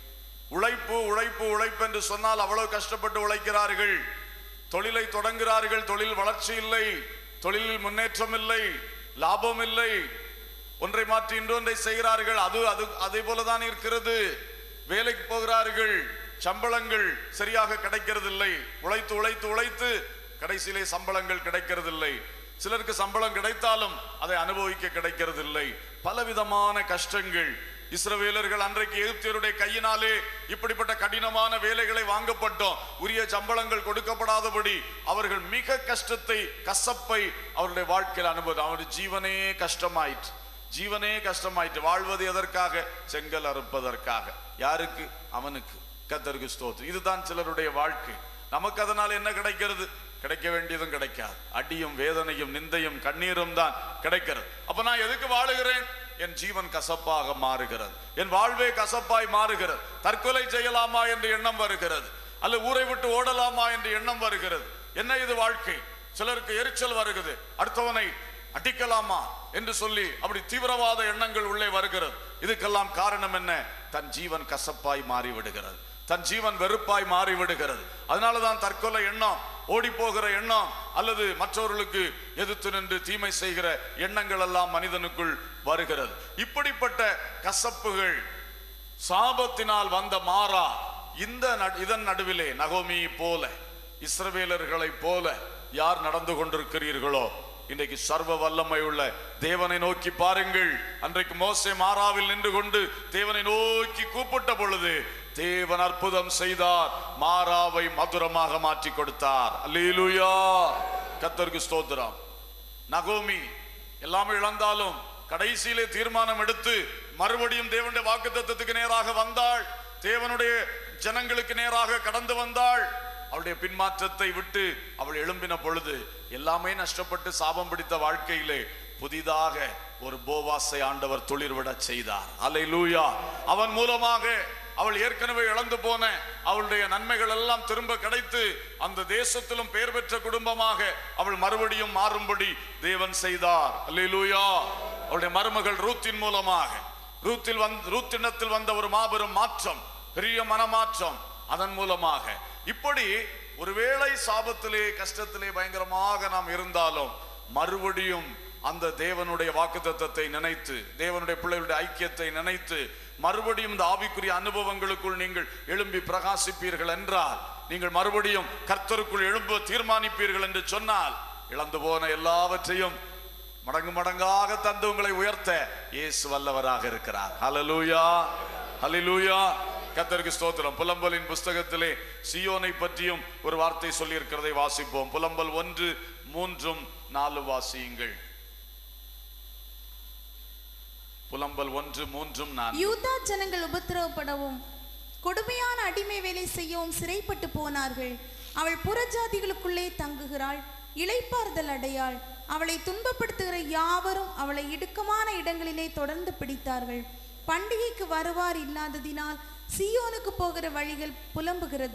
உழைப்பு உழைப்பு உழைப்பு என்று சொன்னால் அவ்வளவு கஷ்டப்பட்டு உழைக்கிறார்கள் தொழிலை தொடங்குகிறார்கள் தொழில் வளர்ச்சி இல்லை தொழிலில் முன்னேற்றம் இல்லை லாபம் இல்லை ஒன்றை மாற்றி இன்னொன்றை செய்கிறார்கள் அது அது அதே போலதான் இருக்கிறது வேலைக்கு போகிறார்கள் சம்பளங்கள் சரியாக கிடைக்கிறதில்லை உழைத்து உழைத்து உழைத்து கடைசியிலே சம்பளங்கள் கிடைக்கிறதில்லை சிலருக்கு சம்பளம் கிடைத்தாலும் அதை அனுபவிக்க கிடைக்கிறதில்லை பலவிதமான கஷ்டங்கள் இஸ்ரவேலர்கள் அன்றைக்கு எகிப்தியருடைய கையினாலே இப்படிப்பட்ட கடினமான வேலைகளை வாங்கப்பட்டோம் உரிய சம்பளங்கள் கொடுக்கப்படாதபடி அவர்கள் மிக கஷ்டத்தை கசப்பை அவருடைய வாழ்க்கையில் அனுபவம் அவருடைய ஜீவனே கஷ்டமாயிற்று ஜீவனே கஷ்டமாயிற்று வாழ்வது எதற்காக செங்கல் அறுப்பதற்காக யாருக்கு அவனுக்கு கத்தருக்கு ஸ்தோத்திரம் இதுதான் சிலருடைய வாழ்க்கை நமக்கு அதனால் என்ன கிடைக்கிறது கிடைக்க வேண்டியதும் கிடைக்காது அடியும் வேதனையும் நிந்தையும் கண்ணீரும் தான் கிடைக்கிறது அப்ப நான் எதுக்கு வாழுகிறேன் என் ஜீவன் கசப்பாக மாறுகிறது என் வாழ்வே கசப்பாய் மாறுகிறது தற்கொலை செய்யலாமா என்று எண்ணம் வருகிறது அல்ல ஊரை விட்டு ஓடலாமா என்று எண்ணம் வருகிறது என்ன இது வாழ்க்கை சிலருக்கு எரிச்சல் வருகிறது அடுத்தவனை அடிக்கலாமா என்று சொல்லி அப்படி தீவிரவாத எண்ணங்கள் உள்ளே வருகிறது இதுக்கெல்லாம் காரணம் என்ன தன் ஜீவன் கசப்பாய் மாறி விடுகிறது தன் ஜீவன் வெறுப்பாய் மாறி விடுகிறது அதனாலதான் தற்கொலை எண்ணம் ஓடி போகிற எண்ணம் அல்லது மற்றவர்களுக்கு எதிர்த்து நின்று தீமை செய்கிற எண்ணங்கள் எல்லாம் மனிதனுக்குள் வருகிறது இப்படிப்பட்ட கசப்புகள் சாபத்தினால் வந்த மாறா இந்த நடு- இதன் நடுவிலே நகோமி போல இஸ்ரவேலர்களைப் போல யார் நடந்து கொண்டிருக்கிறீர்களோ இன்றைக்கு சர்வ வல்லமை உள்ள தேவனை நோக்கி பாருங்கள் அன்றைக்கு மோசே மாறாவில் நின்று கொண்டு தேவனை நோக்கி கூப்பிட்ட பொழுது தேவன் அற்புதம் செய்தார் மாறாவை மதுரமாக மாற்றி கொடுத்தார் அல்லேலூயா கத்தருக்கு ஸ்தோத்திரம் நகோமி எல்லாமே இழந்தாலும் கடைசியிலே தீர்மானம் எடுத்து மறுபடியும் தேவனுடைய வாக்குத்தத்தத்துக்கு நேராக வந்தாள் தேவனுடைய ஜனங்களுக்கு நேராக கடந்து வந்தாள் அவளுடைய பின்மாற்றத்தை விட்டு அவள் எழும்பின பொழுது எல்லாமே நஷ்டப்பட்டு சாபம் பிடித்த வாழ்க்கையிலே புதிதாக ஒரு போவாசை ஆண்டவர் துளிர்விட செய்தார் அல்லேலூயா அவன் மூலமாக அவள் ஏற்கனவே இழந்து போன அவளுடைய நன்மைகள் எல்லாம் திரும்ப கிடைத்து அந்த தேசத்திலும் பெயர் பெற்ற குடும்பமாக அவள் மறுபடியும் மாறும்படி தேவன் செய்தார் அல்லேலூயா அவளுடைய மருமகள் ரூத்தின் மூலமாக ரூத்தில் வந்த ரூத்தினத்தில் வந்த ஒரு மாபெரும் மாற்றம் பெரிய மனமாற்றம் அதன் மூலமாக இப்படி ஒருவேளை சாபத்திலே கஷ்டத்திலே பயங்கரமாக நாம் இருந்தாலும் மறுபடியும் அந்த தேவனுடைய வாக்குத்தத்தத்தை நினைத்து தேவனுடைய பிள்ளைகளுடைய ஐக்கியத்தை நினைத்து மறுபடியும் இந்த ஆவிக்குரிய அனுபவங்களுக்குள் நீங்கள் எழும்பி பிரகாசிப்பீர்கள் என்றால் நீங்கள் மறுபடியும் கர்த்தருக்குள் எழும்ப தீர்மானிப்பீர்கள் என்று சொன்னால் இழந்து போன எல்லாவற்றையும் மடங்கு மடங்காக தந்து உங்களை உயர்த்த இயேசு வல்லவராக இருக்கிறார் ஹalleluya ஹalleluya கர்த்தருக்கு ஸ்தோத்திரம் புலம்பலின் புஸ்தகத்திலே சியோனை பற்றியும் ஒரு வார்த்தை சொல்லி இருக்கிறதை வாசிப்போம் புலம்பல் ஒன்று மூன்றும் நாலு வாசியுங்கள் புலம்பல் ஒன்று மூன்றும் நான்கு யூதா ஜனங்கள் உபத்திரவப்படவும் கொடுமையான அடிமை வேலை செய்யவும் சிறைப்பட்டு போனார்கள் அவள் புறஜாதிகளுக்குள்ளே தங்குகிறாள் இளைப்பாறுதல் அடையாள் அவளை துன்பப்படுத்துகிற யாவரும் அவளை இடுக்கமான இடங்களிலே தொடர்ந்து பிடித்தார்கள் பண்டிகைக்கு வருவார் இல்லாததினால் சீயோனுக்கு போகிற வழிகள் புலம்புகிறது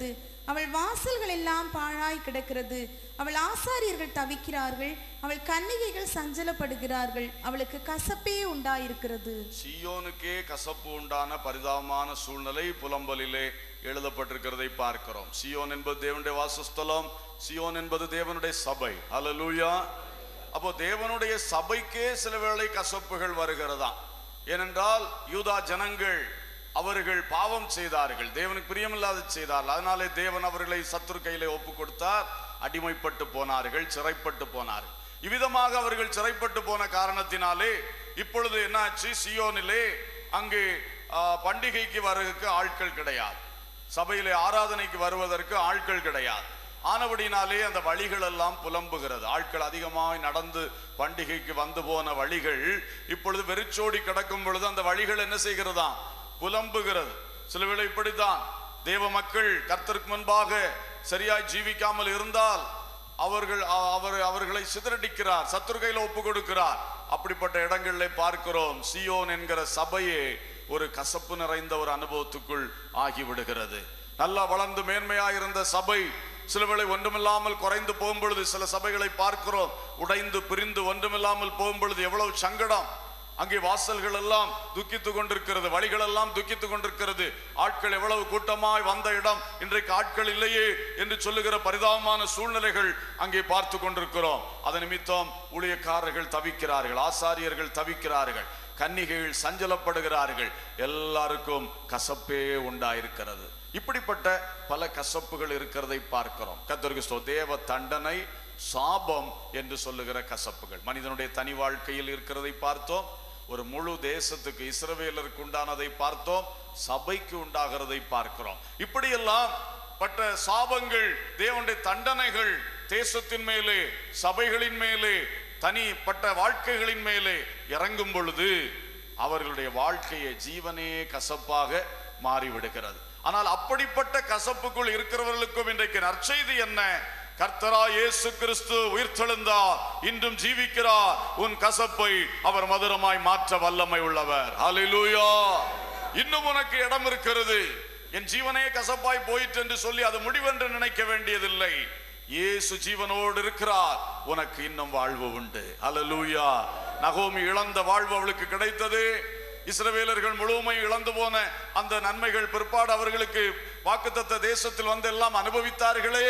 அவள் வாசல்கள் எல்லாம் பாழாய் கிடக்கிறது அவள் ஆசாரியர்கள் தவிக்கிறார்கள் அவள் கன்னிகைகள் சஞ்சலப்படுகிறார்கள் அவளுக்கு கசப்பே உண்டாயிருக்கிறது சியோனுக்கே கசப்பு உண்டான பரிதாபமான சூழ்நிலை புலம்பலிலே எழுதப்பட்டிருக்கிறதை பார்க்கிறோம் சியோன் என்பது தேவனுடைய வாசஸ்தலம் சியோன் என்பது தேவனுடைய சபை அல்லேலூயா அப்போ தேவனுடைய சபைக்கே சில வேளை கசப்புகள் வருகிறதா ஏனென்றால் யூதா ஜனங்கள் அவர்கள் பாவம் செய்தார்கள் தேவனுக்கு பிரியமில்லாத செய்தார்கள் அதனாலே தேவன் அவர்களை சத்துரு கையிலே ஒப்பு கொடுத்தார் அடிமைப்பட்டு போனார்கள் சிறைப்பட்டு போனார்கள் இவ்விதமாக அவர்கள் சிறைப்பட்டு போன காரணத்தினாலே இப்பொழுது என்னாச்சு சியோனிலே அங்கு ஆ, பண்டிகைக்கு வருவதற்கு ஆட்கள் கிடையாது சபையிலே ஆராதனைக்கு வருவதற்கு ஆட்கள் கிடையாது ஆனபடினாலே அந்த வழிகள் எல்லாம் புலம்புகிறது ஆட்கள் அதிகமாய் நடந்து பண்டிகைக்கு வந்து போன வழிகள் இப்பொழுது வெறிச்சோடி கிடக்கும் பொழுது அந்த வழிகள் என்ன செய்கிறதாம் புலம்புகிறது சில வேளை இப்படித்தான் தேவ மக்கள் கர்த்தருக்கு முன்பாக சரியாய் ஜீவிக்காமல் இருந்தால் அவர்கள் அ- அவர் அவர்களை சிதறடிக்கிறார் சத்துரு கையில ஒப்பு கொடுக்கிறார் அப்படிப்பட்ட இடங்களிலே பார்க்கிறோம் சியோன் என்கிற சபையே ஒரு கசப்பு நிறைந்த ஒரு அனுபவத்துக்குள் ஆகிவிடுகிறது நல்லா வளர்ந்து மேன்மையாயிருந்த சபை சில வேளை ஒன்றுமில்லாமல் குறைந்து போகும் பொழுது சில சபைகளை பார்க்கிறோம் உடைந்து பிரிந்து ஒன்றுமில்லாமல் போகும் பொழுது எவ்வளவு சங்கடம் அங்கே வாசல்கள் எல்லாம் துக்கித்து கொண்டிருக்கிறது வழிகள் எல்லாம் துக்கித்து கொண்டிருக்கிறது ஆட்கள் எவ்வளவு கூட்டமாய் வந்த இடம் இன்றைக்கு ஆட்கள் இல்லையே என்று சொல்லுகிற பரிதாபமான சூழ்நிலைகள் அங்கே பார்த்து கொண்டிருக்கிறோம் அதன் நிமித்தம் ஊழியக்காரர்கள் தவிக்கிறார்கள் ஆசாரியர்கள் தவிக்கிறார்கள் கன்னிகைகள் சஞ்சலப்படுகிறார்கள் எல்லாருக்கும் கசப்பே உண்டாயிருக்கிறது இப்படிப்பட்ட பல கசப்புகள் இருக்கிறதை பார்க்கிறோம் கத்தருக்கு ஸ்தோ தேவ தண்டனை சாபம் என்று சொல்லுகிற கசப்புகள் மனிதனுடைய தனி வாழ்க்கையில் இருக்கிறதை பார்த்தோம் ஒரு முழு தேசத்துக்கு இஸ்ரவேலருக்கு உண்டானதை பார்த்தோம் சபைக்கு உண்டாகிறதை பார்க்கிறோம் இப்படியெல்லாம் பட்ட சாபங்கள் தேவனுடைய தண்டனைகள் தேசத்தின் மேலே சபைகளின் மேலே தனிப்பட்ட வாழ்க்கைகளின் மேலே இறங்கும் பொழுது அவர்களுடைய வாழ்க்கையை ஜீவனே கசப்பாக மாறிவிடுகிறது ஆனால் அப்படிப்பட்ட கசப்புக்குள் இருக்கிறவர்களுக்கும் இன்றைக்கு நற்செய்தி என்ன கர்த்தரா இயேசு கிறிஸ்து உயிர்த்தெழுந்தார் இன்றும் ஜீவிக்கிறார் உன் கசப்பை அவர் மதுரமாய் மாற்ற வல்லமை உள்ளவர் ஹalleluya இன்னும் உனக்கு இடம் இருக்கிறது என் ஜீவனே கசப்பாய் போயிற்று என்று சொல்லி அது முடிவென்று நினைக்க வேண்டியதில்லை இயேசு ஜீவனோடு இருக்கிறார் உனக்கு இன்னும் வாழ்வு உண்டு ஹalleluya நகோமி இழந்த வாழ்வு அவளுக்கு கிடைத்தது இஸ்ரவேலர்கள் முழுமையும் இழந்து போன அந்த நன்மைகள் பிற்பாடு அவர்களுக்கு வாக்குத்தத்த தேசத்தில் வந்து எல்லாம் அனுபவித்தார்களே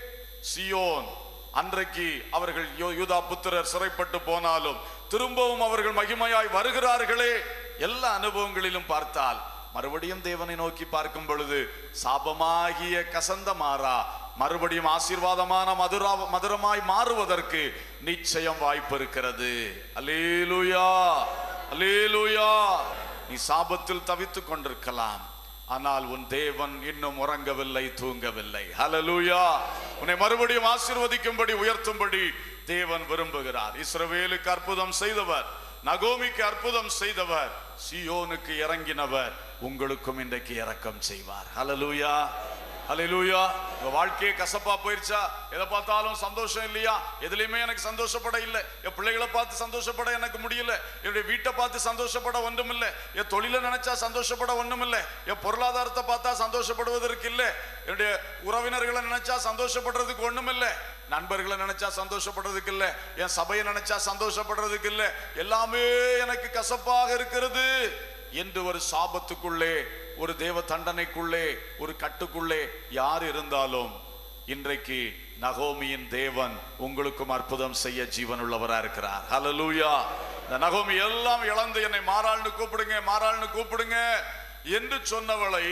சியோன் அன்றைக்கு அவர்கள் யூ- யூதா புத்திரர் சிறைப்பட்டு போனாலும் திரும்பவும் அவர்கள் மகிமையாய் வருகிறார்களே எல்லா அனுபவங்களிலும் பார்த்தால் மறுபடியும் தேவனை நோக்கி பார்க்கும் பொழுது சாபமாகிய கசந்த மாறா மறுபடியும் ஆசீர்வாதமான மதுரா மதுரமாய் மாறுவதற்கு நிச்சயம் வாய்ப்பு இருக்கிறது அல்லேலூயா அல்லேலூயா நீ சாபத்தில் தவித்துக் கொண்டிருக்கலாம் ஆனால் உன் தேவன் இன்னும் உறங்கவில்லை தூங்கவில்லை ஹalleluya உன்னை மறுபடியும் ஆசீர்வதிக்கும்படி உயர்த்தும்படி தேவன் விரும்புகிறார் இஸ்ரவேலுக்கு அற்புதம் செய்தவர் நகோமிக்கு அற்புதம் செய்தவர் சியோனுக்கு இறங்கினவர் உங்களுக்கும் இன்றைக்கு இரக்கம் செய்வார் ஹalleluya ஹalleluya உங்க வாழ்க்கையே கசப்பா போயிருச்சா எதை பார்த்தாலும் சந்தோஷம் இல்லையா எதுலையுமே எனக்கு சந்தோஷப்பட இல்லை என் பிள்ளைகளை பார்த்து சந்தோஷப்பட எனக்கு முடியல என்னுடைய வீட்டை பார்த்து சந்தோஷப்பட ஒன்றும் இல்லை என் தொழிலை நினைச்சா சந்தோஷப்பட ஒன்றும் இல்லை என் பொருளாதாரத்தை பார்த்தா சந்தோஷப்படுவதற்கு இல்லை என்னுடைய உறவினர்களை நினைச்சா சந்தோஷப்படுறதுக்கு ஒண்ணும் இல்லை நண்பர்களை நினைச்சா சந்தோஷப்படுறதுக்கு இல்லை என் சபையை நினைச்சா சந்தோஷப்படுறதுக்கு இல்லை எல்லாமே எனக்கு கசப்பாக இருக்கிறது என்று ஒரு சாபத்துக்குள்ளே ஒரு தேவ தண்டனைக்குள்ளே ஒரு கட்டுக்குள்ளே யார் இருந்தாலும் இன்றைக்கு நகோமியின் தேவன் உங்களுக்கும் அற்புதம் செய்ய ஜீவனுள்ளவரா இருக்கிறார் ஹalleluya இந்த நகோமி எல்லாம் இழந்து என்னை மாறாள்னு கூப்பிடுங்க மாறாள்னு கூப்பிடுங்க என்று சொன்னவளை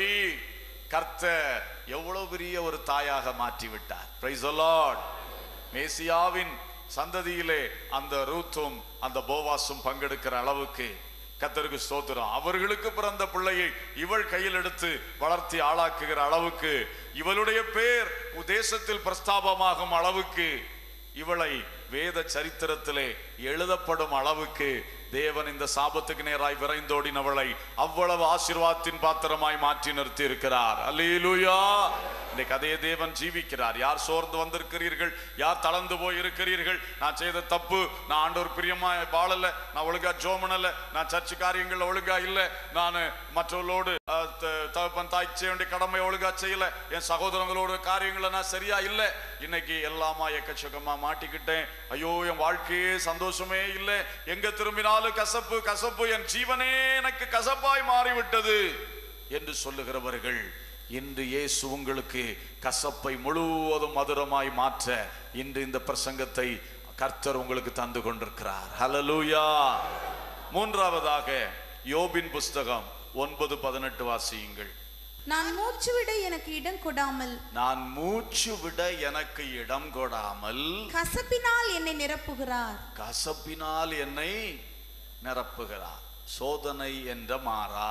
கர்த்தர் எவ்வளவு பெரிய ஒரு தாயாக மாற்றி விட்டார் பிரைஸ் லார்ட் மேசியாவின் சந்ததியிலே அந்த ரூத்தும் அந்த போவாசும் பங்கெடுக்கிற அளவுக்கு கத்தருக்கு ஸ்தோத்திரம் அவர்களுக்கு பிறந்த பிள்ளையை இவள் கையில் எடுத்து வளர்த்தி ஆளாக்குகிற அளவுக்கு இவளுடைய பேர் தேசத்தில் பிரஸ்தாபமாகும் அளவுக்கு இவளை வேத சரித்திரத்திலே எழுதப்படும் அளவுக்கு தேவன் இந்த சாபத்துக்கு நேராய் விரைந்தோடினவளை அவ்வளவு ஆசீர்வாதத்தின் பாத்திரமாய் மாற்றி நிறுத்தி இருக்கிறார் அல்லேலூயா இன்னைக்கு அதே தேவன் ஜீவிக்கிறார் யார் சோர்ந்து வந்திருக்கிறீர்கள் யார் தளர்ந்து போய் இருக்கிறீர்கள் நான் செய்த தப்பு நான் ஆண்டவர் பிரியமா வாழல நான் ஒழுங்கா ஜோமனல நான் சர்ச்சு காரியங்கள்ல ஒழுங்கா இல்ல நான் மற்றவர்களோடு அஹ், த- தகப்பன் தாய் செய்ய வேண்டிய கடமை ஒழுங்கா செய்யல என் சகோதரங்களோட காரியங்களை நான் சரியா இல்லை இன்னைக்கு எல்லாமா எக்கச்சக்கமா மாட்டிக்கிட்டேன் ஐயோ என் வாழ்க்கையே சந்தோஷமே இல்லை எங்க திரும்பினாலும் கசப்பு கசப்பு என் ஜீவனே எனக்கு கசப்பாய் மாறிவிட்டது என்று சொல்லுகிறவர்கள் இன்று இயேசு உங்களுக்கு கசப்பை முழுவதும் மதுரமாய் மாற்ற இன்று இந்த பிரசங்கத்தை கர்த்தர் உங்களுக்கு தந்து கொண்டிருக்கிறார் ஹalleluya மூன்றாவதாக யோபின் புஸ்தகம் ஒன்பது பதினெட்டு வாசியுங்கள் நான் மூச்சுவிட எனக்கு இடம் கொடாமல் நான் மூச்சு விட எனக்கு இடம் கொடாமல் கசப்பினால் என்னை நிரப்புகிறார் கசப்பினால் என்னை நிரப்புகிறார் சோதனை என்ற மாறா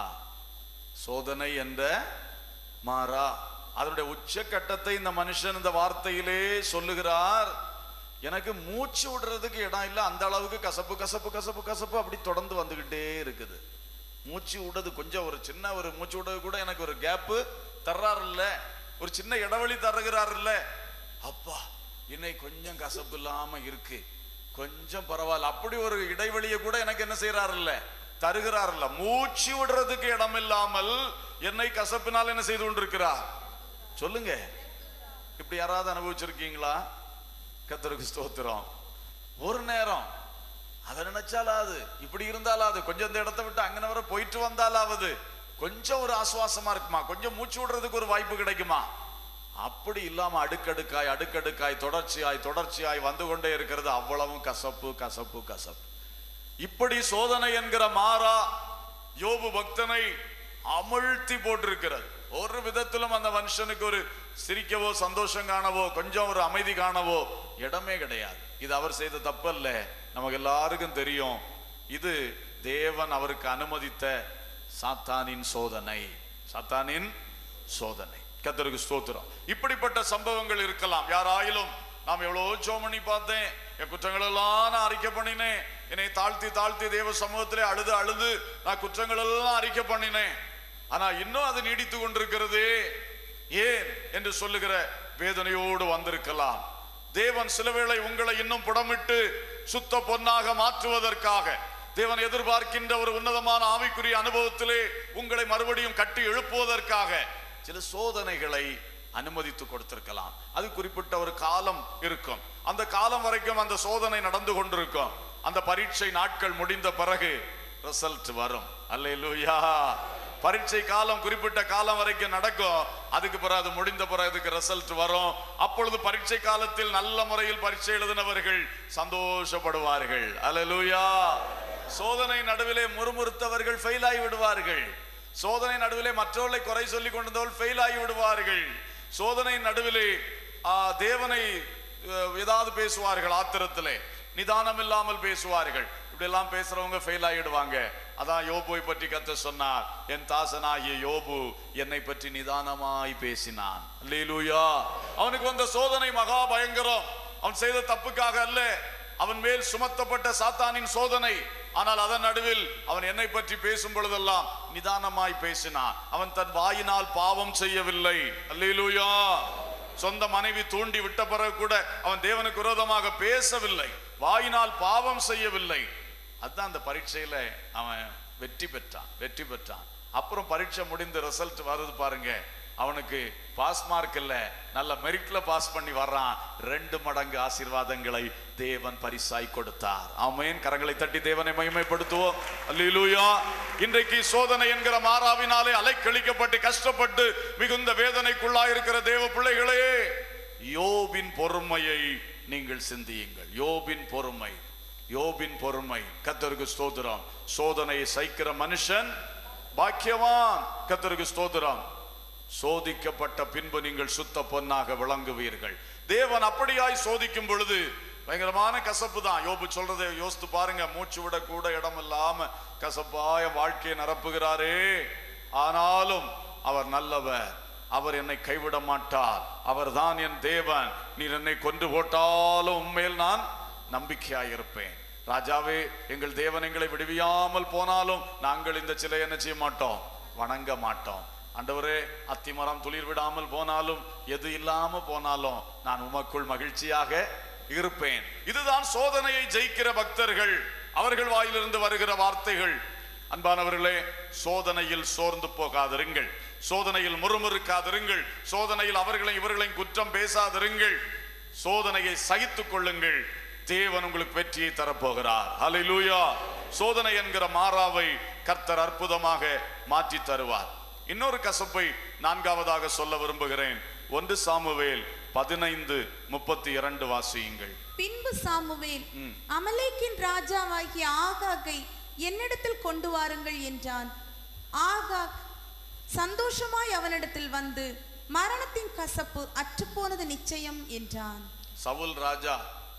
சோதனை என்ற மாறா அதனுடைய உச்சக்கட்டத்தை இந்த மனுஷன் இந்த வார்த்தையிலே சொல்லுகிறார் எனக்கு மூச்சு விடுறதுக்கு இடம் இல்லை அந்த அளவுக்கு கசப்பு கசப்பு கசப்பு கசப்பு அப்படி தொடர்ந்து வந்துகிட்டே இருக்குது மூச்சு விடுறது கொஞ்சம் ஒரு சின்ன ஒரு மூச்சு விடுறது கூட எனக்கு ஒரு கேப்பு தர்றாரு இல்ல ஒரு சின்ன இடைவெளி தருகிறார் இல்ல அப்பா இன்னைக்கு கொஞ்சம் கசப்பு இல்லாம இருக்கு கொஞ்சம் பரவாயில்ல அப்படி ஒரு இடைவெளியை கூட எனக்கு என்ன செய்யறாரு இல்ல தருகிறார் இல்ல மூச்சு விடுறதுக்கு இடம் இல்லாமல் என்னை கசப்பினால் என்ன செய்து கொண்டிருக்கிறார் சொல்லுங்க இப்படி யாராவது அனுபவிச்சிருக்கீங்களா கத்தருக்கு ஸ்தோத்திரம் ஒரு நேரம் அதை நினைச்சாலாது இப்படி இருந்தாலாது கொஞ்சம் இந்த இடத்த விட்டு அங்கன வர போயிட்டு வந்தாலாவது கொஞ்சம் ஒரு ஆசுவாசமா இருக்குமா கொஞ்சம் மூச்சு விடுறதுக்கு ஒரு வாய்ப்பு கிடைக்குமா அப்படி இல்லாம அடுக்கடுக்காய் அடுக்கடுக்காய் தொடர்ச்சியாய் தொடர்ச்சியாய் வந்து கொண்டே இருக்கிறது அவ்வளவும் கசப்பு கசப்பு கசப்பு இப்படி சோதனை என்கிற மாறா யோபு பக்தனை அமிழ்த்தி போட்டிருக்கிறது ஒரு விதத்திலும் அந்த மனுஷனுக்கு ஒரு சிரிக்கவோ சந்தோஷம் காணவோ கொஞ்சம் ஒரு அமைதி காணவோ இடமே கிடையாது இது அவர் செய்த தப்பல்ல நமக்கு எல்லாருக்கும் தெரியும் இது தேவன் அவருக்கு அனுமதித்த சாத்தானின் சோதனை சாத்தானின் சோதனை கத்தருக்கு ஸ்தோத்திரம் இப்படிப்பட்ட சம்பவங்கள் இருக்கலாம் யாராயிலும் நாம் எவ்வளவு ஜோம் பண்ணி பார்த்தேன் என் குற்றங்கள் எல்லாம் நான் அறிக்கை பண்ணினேன் என்னை தாழ்த்தி தாழ்த்தி தேவ சமூகத்திலே அழுது அழுது நான் குற்றங்கள் எல்லாம் அறிக்கை பண்ணினேன் ஆனா இன்னும் அது நீடித்து கொண்டிருக்கிறது ஏன் என்று சொல்லுகிற வேதனையோடு வந்திருக்கலாம் தேவன் சில வேளை உங்களை இன்னும் புடமிட்டு சுத்த பொன்னாக மாற்றுவதற்காக தேவன் எதிர்பார்க்கின்ற ஒரு உன்னதமான ஆவிக்குரிய அனுபவத்திலே உங்களை மறுபடியும் கட்டி எழுப்புவதற்காக சில சோதனைகளை அனுமதித்து கொடுத்திருக்கலாம் அது குறிப்பிட்ட ஒரு காலம் இருக்கும் அந்த காலம் வரைக்கும் அந்த சோதனை நடந்து கொண்டிருக்கும் அந்த பரீட்சை நாட்கள் முடிந்த பிறகு ரிசல்ட் வரும் அல்லேலூயா பரீட்சை காலம் குறிப்பிட்ட காலம் வரைக்கும் நடக்கும் அதுக்கு பிறகு அது முடிந்த பிறகு அதுக்கு ரிசல்ட் வரும் அப்பொழுது பரீட்சை காலத்தில் நல்ல முறையில் பரீட்சை எழுதினவர்கள் சந்தோஷப்படுவார்கள் அல்லேலூயா சோதனை நடுவிலே முறுமுறுத்தவர்கள் ஃபெயில் ஆகி விடுவார்கள் சோதனை நடுவிலே மற்றவர்களை குறை சொல்லி கொண்டிருந்தவர்கள் ஃபெயில் ஆகி விடுவார்கள் சோதனை நடுவிலே ஆ, தேவனை அஹ், ஏதாவது பேசுவார்கள் ஆத்திரத்திலே நிதானம் இல்லாமல் பேசுவார்கள் இப்படி எல்லாம் பேசுறவங்க ஃபெயில் ஆகிடுவாங்க அதான் யோபுவை பற்றி கத்த சொன்னார் என் தாசனாகிய யோபு என்னை பற்றி நிதானமாய் பேசினான் அல்லேலூயா அவனுக்கு வந்த சோதனை மகா பயங்கரம் அவன் செய்த தப்புக்காக அல்ல அவன் மேல் சுமத்தப்பட்ட சாத்தானின் சோதனை ஆனால் அதன் நடுவில் அவன் என்னை பற்றி பேசும் பொழுதெல்லாம் நிதானமாய் பேசினான் அவன் தன் வாயினால் பாவம் செய்யவில்லை அல்லேலூயா சொந்த மனைவி தூண்டி விட்ட பிறகு கூட அவன் தேவனுக்கு விரோதமாக பேசவில்லை வாயினால் பாவம் செய்யவில்லை அதுதான் அந்த பரீட்சையில அவன் வெற்றி பெற்றான் வெற்றி பெற்றான் அப்புறம் பரீட்சை முடிந்து ரிசல்ட் வருது பாருங்க அவனுக்கு பாஸ் மார்க் இல்ல நல்ல மெரிட்ல பாஸ் பண்ணி வர்றான் ரெண்டு மடங்கு ஆசீர்வாதங்களை தேவன் பரிசாய் கொடுத்தார் ஆமென் கரங்களை தட்டி தேவனை மகிமைப்படுத்துவோம் அல்லேலூயா இன்றைக்கு சோதனை என்கிற மாறாவினாலே அலைக்கழிக்கப்பட்டு கஷ்டப்பட்டு மிகுந்த வேதனைக்குள்ளாயிருக்கிற தேவ பிள்ளைகளே யோபின் பொறுமையை நீங்கள் சிந்தியுங்கள் யோபின் பொறுமை யோபின் பொறுமை கத்தருக்கு ஸ்தோத்திரம் சோதனையை சைக்கிற மனுஷன் பாக்கியவான் கத்தருக்கு ஸ்தோத்திரம் சோதிக்கப்பட்ட பின்பு நீங்கள் சுத்த பொன்னாக விளங்குவீர்கள் தேவன் அப்படியாய் சோதிக்கும் பொழுது பயங்கரமான கசப்பு தான் யோபு சொல்றதை யோசித்து பாருங்க மூச்சு விட கூட இடம் இல்லாம கசப்பாய வாழ்க்கையை நிரப்புகிறாரே ஆனாலும் அவர் நல்லவர் அவர் என்னை கைவிட மாட்டார் அவர் தான் என் தேவன் நீர் என்னை கொண்டு போட்டாலும் உண்மையில் நான் நம்பிக்கையாயிருப்பேன் ராஜாவே எங்கள் தேவன் எங்களை விடுவியாமல் போனாலும் நாங்கள் இந்த சிலை என்ன செய்ய மாட்டோம் வணங்க மாட்டோம் ஆண்டவரே அத்திமரம் துளிர் விடாமல் போனாலும் எது இல்லாம போனாலும் நான் உமக்குள் மகிழ்ச்சியாக இருப்பேன் இதுதான் சோதனையை ஜெயிக்கிற பக்தர்கள் அவர்கள் வாயிலிருந்து வருகிற வார்த்தைகள் அன்பானவர்களே சோதனையில் சோர்ந்து போகாதிருங்கள் சோதனையில் முறுமுறுக்காதிருங்கள் சோதனையில் அவர்களையும் இவர்களையும் குற்றம் பேசாதிருங்கள் சோதனையை சகித்துக் கொள்ளுங்கள் தேவன் உங்களுக்கு வெற்றியை தரப்போகிறார் ஹalleluya சோதனை என்கிற மாறாவை கர்த்தர் அற்புதமாக மாற்றி தருவார் இன்னொரு கசப்பை நான்காவதாக சொல்ல விரும்புகிறேன் ஒன்று சாமுவேல் பதினைந்து முப்பத்தி இரண்டு வாசியுங்கள் பின்பு சாமுவேல் அமலேக்கின் ராஜாவாகிய ஆகாகை என்னிடத்தில் கொண்டு வாருங்கள் என்றான் ஆகாக் சந்தோஷமாய் அவனிடத்தில் வந்து மரணத்தின் கசப்பு அற்றுப்போனது நிச்சயம் என்றான் சவுல் ராஜா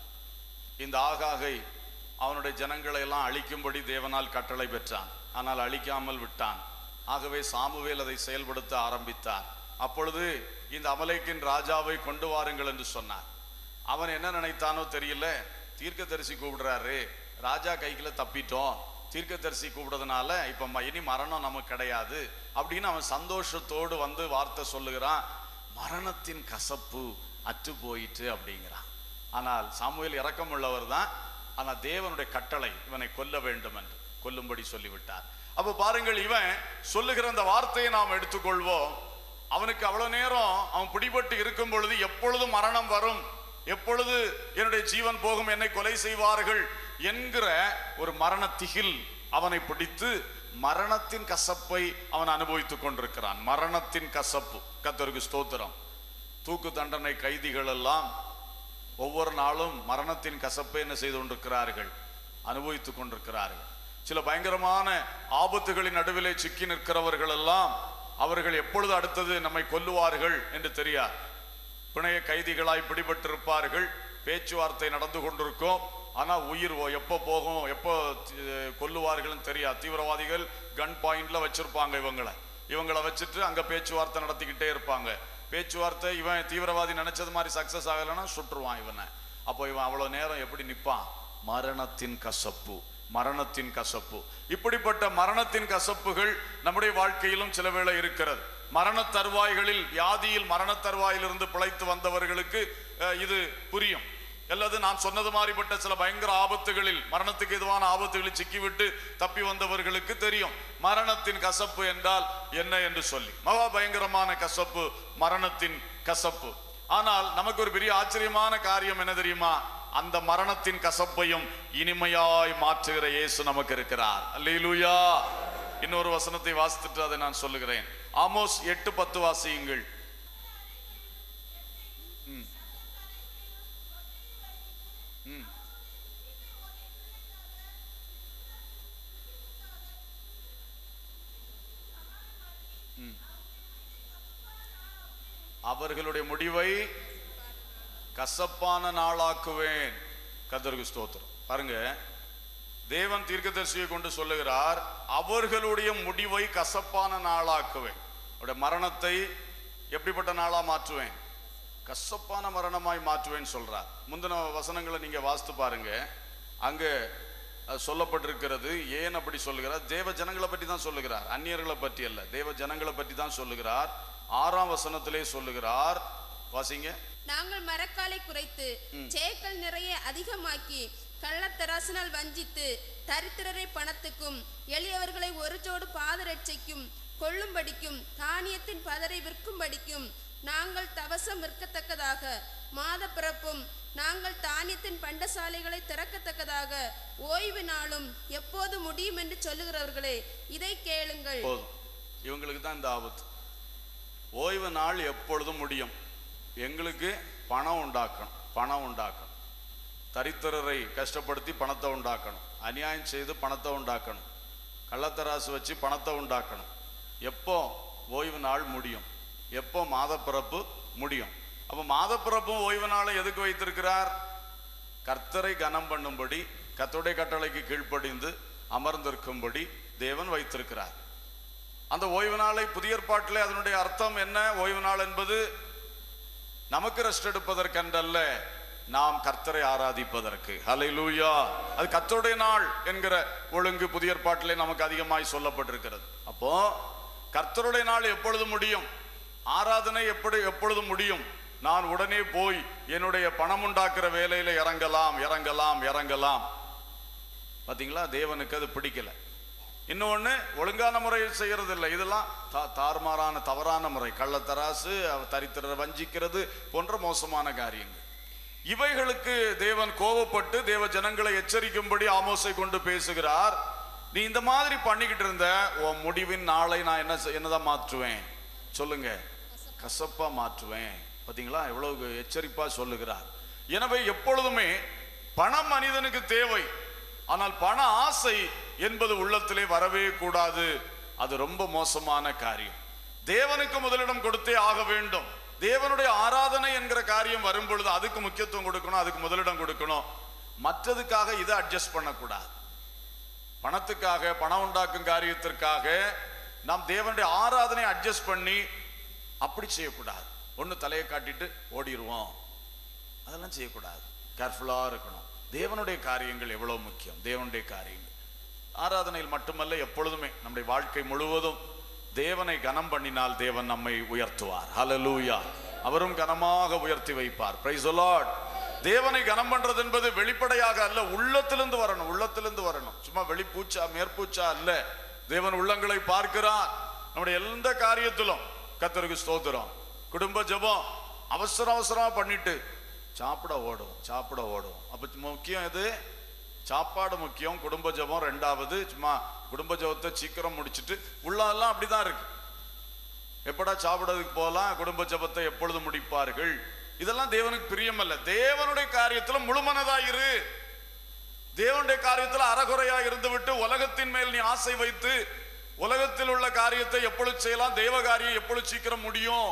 இந்த ஆகாகை அவனுடைய ஜனங்களை எல்லாம் அழிக்கும்படி தேவனால் கட்டளை பெற்றான் ஆனால் அழிக்காமல் விட்டான் ஆகவே சாமுவேல் அதை செயல்படுத்த ஆரம்பித்தார் அப்பொழுது இந்த அமலேக்கின் ராஜாவை கொண்டு வாருங்கள் என்று சொன்னார் அவன் என்ன நினைத்தானோ தெரியல தீர்க்கதரிசி கூப்பிடுறாரு ராஜா கைக்குள்ள தப்பிட்டோம் தீர்க்கதரிசி கூப்பிடுறதுனால இப்ப ம- இனி மரணம் நமக்கு கிடையாது அப்படின்னு அவன் சந்தோஷத்தோடு வந்து வார்த்தை சொல்லுகிறான் மரணத்தின் கசப்பு அற்று போயிட்டு அப்படிங்கிறான் ஆனால் சாமுவேல் இரக்கமுள்ளவர் தான் ஆனால் தேவனுடைய கட்டளை இவனை கொல்ல வேண்டும் என்று கொல்லும்படி சொல்லிவிட்டார் அப்ப பாருங்கள் இவன் சொல்லுகிற அந்த வார்த்தையை நாம் எடுத்துக்கொள்வோம் அவனுக்கு அவ்வளவு நேரம் அவன் பிடிபட்டு இருக்கும் பொழுது எப்பொழுது மரணம் வரும் எப்பொழுது என்னுடைய ஜீவன் போகும் என்னை கொலை செய்வார்கள் என்கிற ஒரு மரண திகில் அவனை பிடித்து மரணத்தின் கசப்பை அவன் அனுபவித்துக் கொண்டிருக்கிறான் மரணத்தின் கசப்பு கத்தருக்கு ஸ்தோத்திரம் தூக்கு தண்டனை கைதிகள் எல்லாம் ஒவ்வொரு நாளும் மரணத்தின் கசப்பை என்ன செய்து கொண்டிருக்கிறார்கள் அனுபவித்துக் கொண்டிருக்கிறார்கள் சில பயங்கரமான ஆபத்துகளின் நடுவிலே சிக்கி நிற்கிறவர்கள் எல்லாம் அவர்கள் எப்பொழுது அடுத்தது நம்மை கொல்லுவார்கள் என்று தெரியாது பிணைய கைதிகளாய் பிடிபட்டிருப்பார்கள் பேச்சுவார்த்தை நடந்து கொண்டிருக்கும் ஆனா உயிர் ஓ- எப்போ போகும் எப்போ தி- கொல்லுவார்கள்னு தெரியாது தீவிரவாதிகள் கன் பாயிண்ட்ல வச்சிருப்பாங்க இவங்களை இவங்களை வச்சுட்டு அங்க பேச்சுவார்த்தை நடத்திக்கிட்டே இருப்பாங்க பேச்சுவார்த்தை இவன் தீவிரவாதி நினைச்சது மாதிரி சக்சஸ் ஆகலைன்னா சுட்டுருவான் இவனை அப்போ இவன் அவ்வளவு நேரம் எப்படி நிப்பான் மரணத்தின் கசப்பு மரணத்தின் கசப்பு இப்படிப்பட்ட மரணத்தின் கசப்புகள் நம்முடைய வாழ்க்கையிலும் சில வேளை இருக்கிறது மரண தருவாய்களில் வியாதியில் மரண தருவாயிலிருந்து பிழைத்து வந்தவர்களுக்கு அஹ், இது புரியும் அல்லது நான் சொன்னது மாதிரிப்பட்ட சில பயங்கர ஆபத்துகளில் மரணத்துக்கு எதுவான ஆபத்துகளில் சிக்கிவிட்டு தப்பி வந்தவர்களுக்கு தெரியும் மரணத்தின் கசப்பு என்றால் என்ன என்று சொல்லி மகா பயங்கரமான கசப்பு மரணத்தின் கசப்பு ஆனால் நமக்கு ஒரு பெரிய ஆச்சரியமான காரியம் என்ன தெரியுமா அந்த மரணத்தின் கசப்பையும் இனிமையாய் மாற்றுகிற இயேசு நமக்கு இருக்கிறார் அல்லேலூயா இன்னொரு வசனத்தை வாசித்துட்டு அதை நான் சொல்லுகிறேன் ஆமோஸ் எட்டு பத்து வாசியுங்கள் ம். ம். ம். அவர்களுடைய முடிவை கசப்பான நாளாக்குவேன் கர்த்தருக்கு ஸ்தோத்திரம் பாருங்க தேவன் தீர்க்கதரிசியை கொண்டு சொல்லுகிறார் அவர்களுடைய முடிவை கசப்பான நாளாக்குவேன் அவருடைய மரணத்தை எப்படிப்பட்ட நாளா மாற்றுவேன் கசப்பான மரணமாய் மாற்றுவேன் சொல்றார் முந்தின வசனங்களை நீங்க வாசித்து பாருங்க அங்க அது சொல்லப்பட்டிருக்கிறது ஏன் அப்படி சொல்லுகிறார் தேவ ஜனங்களை பற்றி தான் சொல்லுகிறார் அந்நியர்களை பற்றி அல்ல தேவ ஜனங்களை பற்றி தான் சொல்லுகிறார் ஆறாம் வசனத்திலே சொல்லுகிறார் வாசிங்க நாங்கள் மரக்காலை குறைத்து சேக்கல் நிறைய அதிகமாக்கி கள்ளத்தராசினால் வஞ்சித்து தரித்திரரை பணத்துக்கும் எளியவர்களை ஒரு ஜோடு பாதரட்சைக்கும் கொள்ளும்படிக்கும் தானியத்தின் பதரை விற்கும்படிக்கும் நாங்கள் தவசம் விற்கத்தக்கதாக மாத பிறப்பும் நாங்கள் தானியத்தின் பண்டசாலைகளை திறக்கத்தக்கதாக ஓய்வு நாளும் எப்போது முடியும் என்று சொல்லுகிறவர்களே இதை கேளுங்கள் போதும் இவங்களுக்கு தான் இந்த ஆபத்து ஓய்வு நாள் எப்பொழுதும் முடியும் எங்களுக்கு பணம் உண்டாக்கணும் பணம் உண்டாக்கணும் தரித்திரரை கஷ்டப்படுத்தி பணத்தை உண்டாக்கணும் அநியாயம் செய்து பணத்தை உண்டாக்கணும் கள்ளத்தராசு வச்சு பணத்தை உண்டாக்கணும் எப்போ ஓய்வு நாள் முடியும் எப்போ மாதப்பிறப்பு முடியும் அப்போ மாதப்பிறப்பும் ஓய்வு நாளும் எதுக்கு வைத்திருக்கிறார் கர்த்தரை கனம் பண்ணும்படி கர்த்தருடைய கட்டளைக்கு கீழ்ப்படிந்து அமர்ந்திருக்கும்படி தேவன் வைத்திருக்கிறார் அந்த ஓய்வு நாளை புதிய ஏற்பாட்டிலே அதனுடைய அர்த்தம் என்ன ஓய்வு நாள் என்பது நமக்கு ரெஸ்ட் எடுப்பதற்கன்றல்ல நாம் கர்த்தரை ஆராதிப்பதற்கு ஹalleluya அது கர்த்தருடைய நாள் என்கிற ஒழுங்கு புதிய ஏற்பாட்டிலே நமக்கு அதிகமாய் சொல்லப்பட்டிருக்கிறது அப்போ கர்த்தருடைய நாள் எப்பொழுது முடியும் ஆராதனை எப்படி எப்பொழுது முடியும் நான் உடனே போய் என்னுடைய பணம் உண்டாக்குற வேலையில இறங்கலாம் இறங்கலாம் இறங்கலாம் பாத்தீங்களா தேவனுக்கு அது பிடிக்கல இன்னொன்னு ஒழுங்கான முறையில் செய்யறது இல்லை இதெல்லாம் தா- தாறுமாறான தவறான முறை கள்ளத்தராசு அவ- தரித்திரரை வஞ்சிக்கிறது போன்ற மோசமான காரியங்கள் இவைகளுக்கு தேவன் கோபப்பட்டு தேவ ஜனங்களை எச்சரிக்கும்படி ஆமோசை கொண்டு பேசுகிறார் நீ இந்த மாதிரி பண்ணிக்கிட்டு இருந்த உன் முடிவின் நாளை நான் என்ன செய்- என்னதான் மாற்றுவேன் சொல்லுங்க கசப்பா மாற்றுவேன் பாத்தீங்களா எவ்வளவு எச்சரிப்பா சொல்லுகிறார் எனவே எப்பொழுதுமே பணம் மனிதனுக்கு தேவை ஆனால் பண ஆசை என்பது உள்ளத்திலே வரவே கூடாது அது ரொம்ப மோசமான காரியம் தேவனுக்கு முதலிடம் கொடுத்தே ஆக வேண்டும் தேவனுடைய ஆராதனை என்கிற காரியம் வரும் பொழுது அதுக்கு முக்கியத்துவம் கொடுக்கணும் அதுக்கு முதலிடம் கொடுக்கணும் மற்றதுக்காக இதை அட்ஜஸ்ட் பண்ணக்கூடாது பணத்துக்காக பணம் உண்டாக்கும் காரியத்திற்காக நாம் தேவனுடைய ஆராதனை அட்ஜஸ்ட் பண்ணி அப்படி செய்யக்கூடாது ஒன்று தலையை காட்டிட்டு ஓடிடுவோம் அதெல்லாம் செய்யக்கூடாது கேர்ஃபுல்லாக இருக்கணும் தேவனுடைய காரியங்கள் எவ்வளவு முக்கியம் தேவனுடைய காரியங்கள் ஆராதனையில் மட்டுமல்ல எப்பொழுதுமே நம்முடைய வாழ்க்கை முழுவதும் தேவனை கனம் பண்ணினால் தேவன் நம்மை உயர்த்துவார் ஹalleluya அவரும் கனமாக உயர்த்தி வைப்பார் பிரைஸ் லார்ட் தேவனை கனம் பண்றது என்பது வெளிப்படையாக அல்ல உள்ளத்திலிருந்து வரணும் உள்ளத்திலிருந்து வரணும் சும்மா வெளிப்பூச்சா மேற்பூச்சா அல்ல தேவன் உள்ளங்களை பார்க்கிறார் நம்முடைய எந்த காரியத்திலும் கத்தருக்கு ஸ்தோத்திரம் குடும்ப ஜெபம் அவசர அவசரமா பண்ணிட்டு சாப்பிட ஓடும் சாப்பிட ஓடும் அப்ப முக்கியம் எது சாப்பாடு முக்கியம் குடும்ப ஜெபம் ரெண்டாவது சும்மா குடும்ப ஜெபத்தை சீக்கிரம் முடிச்சிட்டு உள்ளெல்லாம் அப்படிதான் இருக்கு எப்படா சாப்பிடறதுக்கு போகலாம் குடும்ப ஜெபத்தை எப்பொழுது முடிப்பார்கள் இதெல்லாம் தேவனுக்கு பிரியமல்ல தேவனுடைய காரியத்துல முழுமனதா இரு தேவனுடைய காரியத்துல அறகுறையா இருந்துவிட்டு உலகத்தின் மேல் நீ ஆசை வைத்து உலகத்தில் உள்ள காரியத்தை எப்பொழுது செய்யலாம் தேவ காரியம் எப்பொழுது சீக்கிரம் முடியும்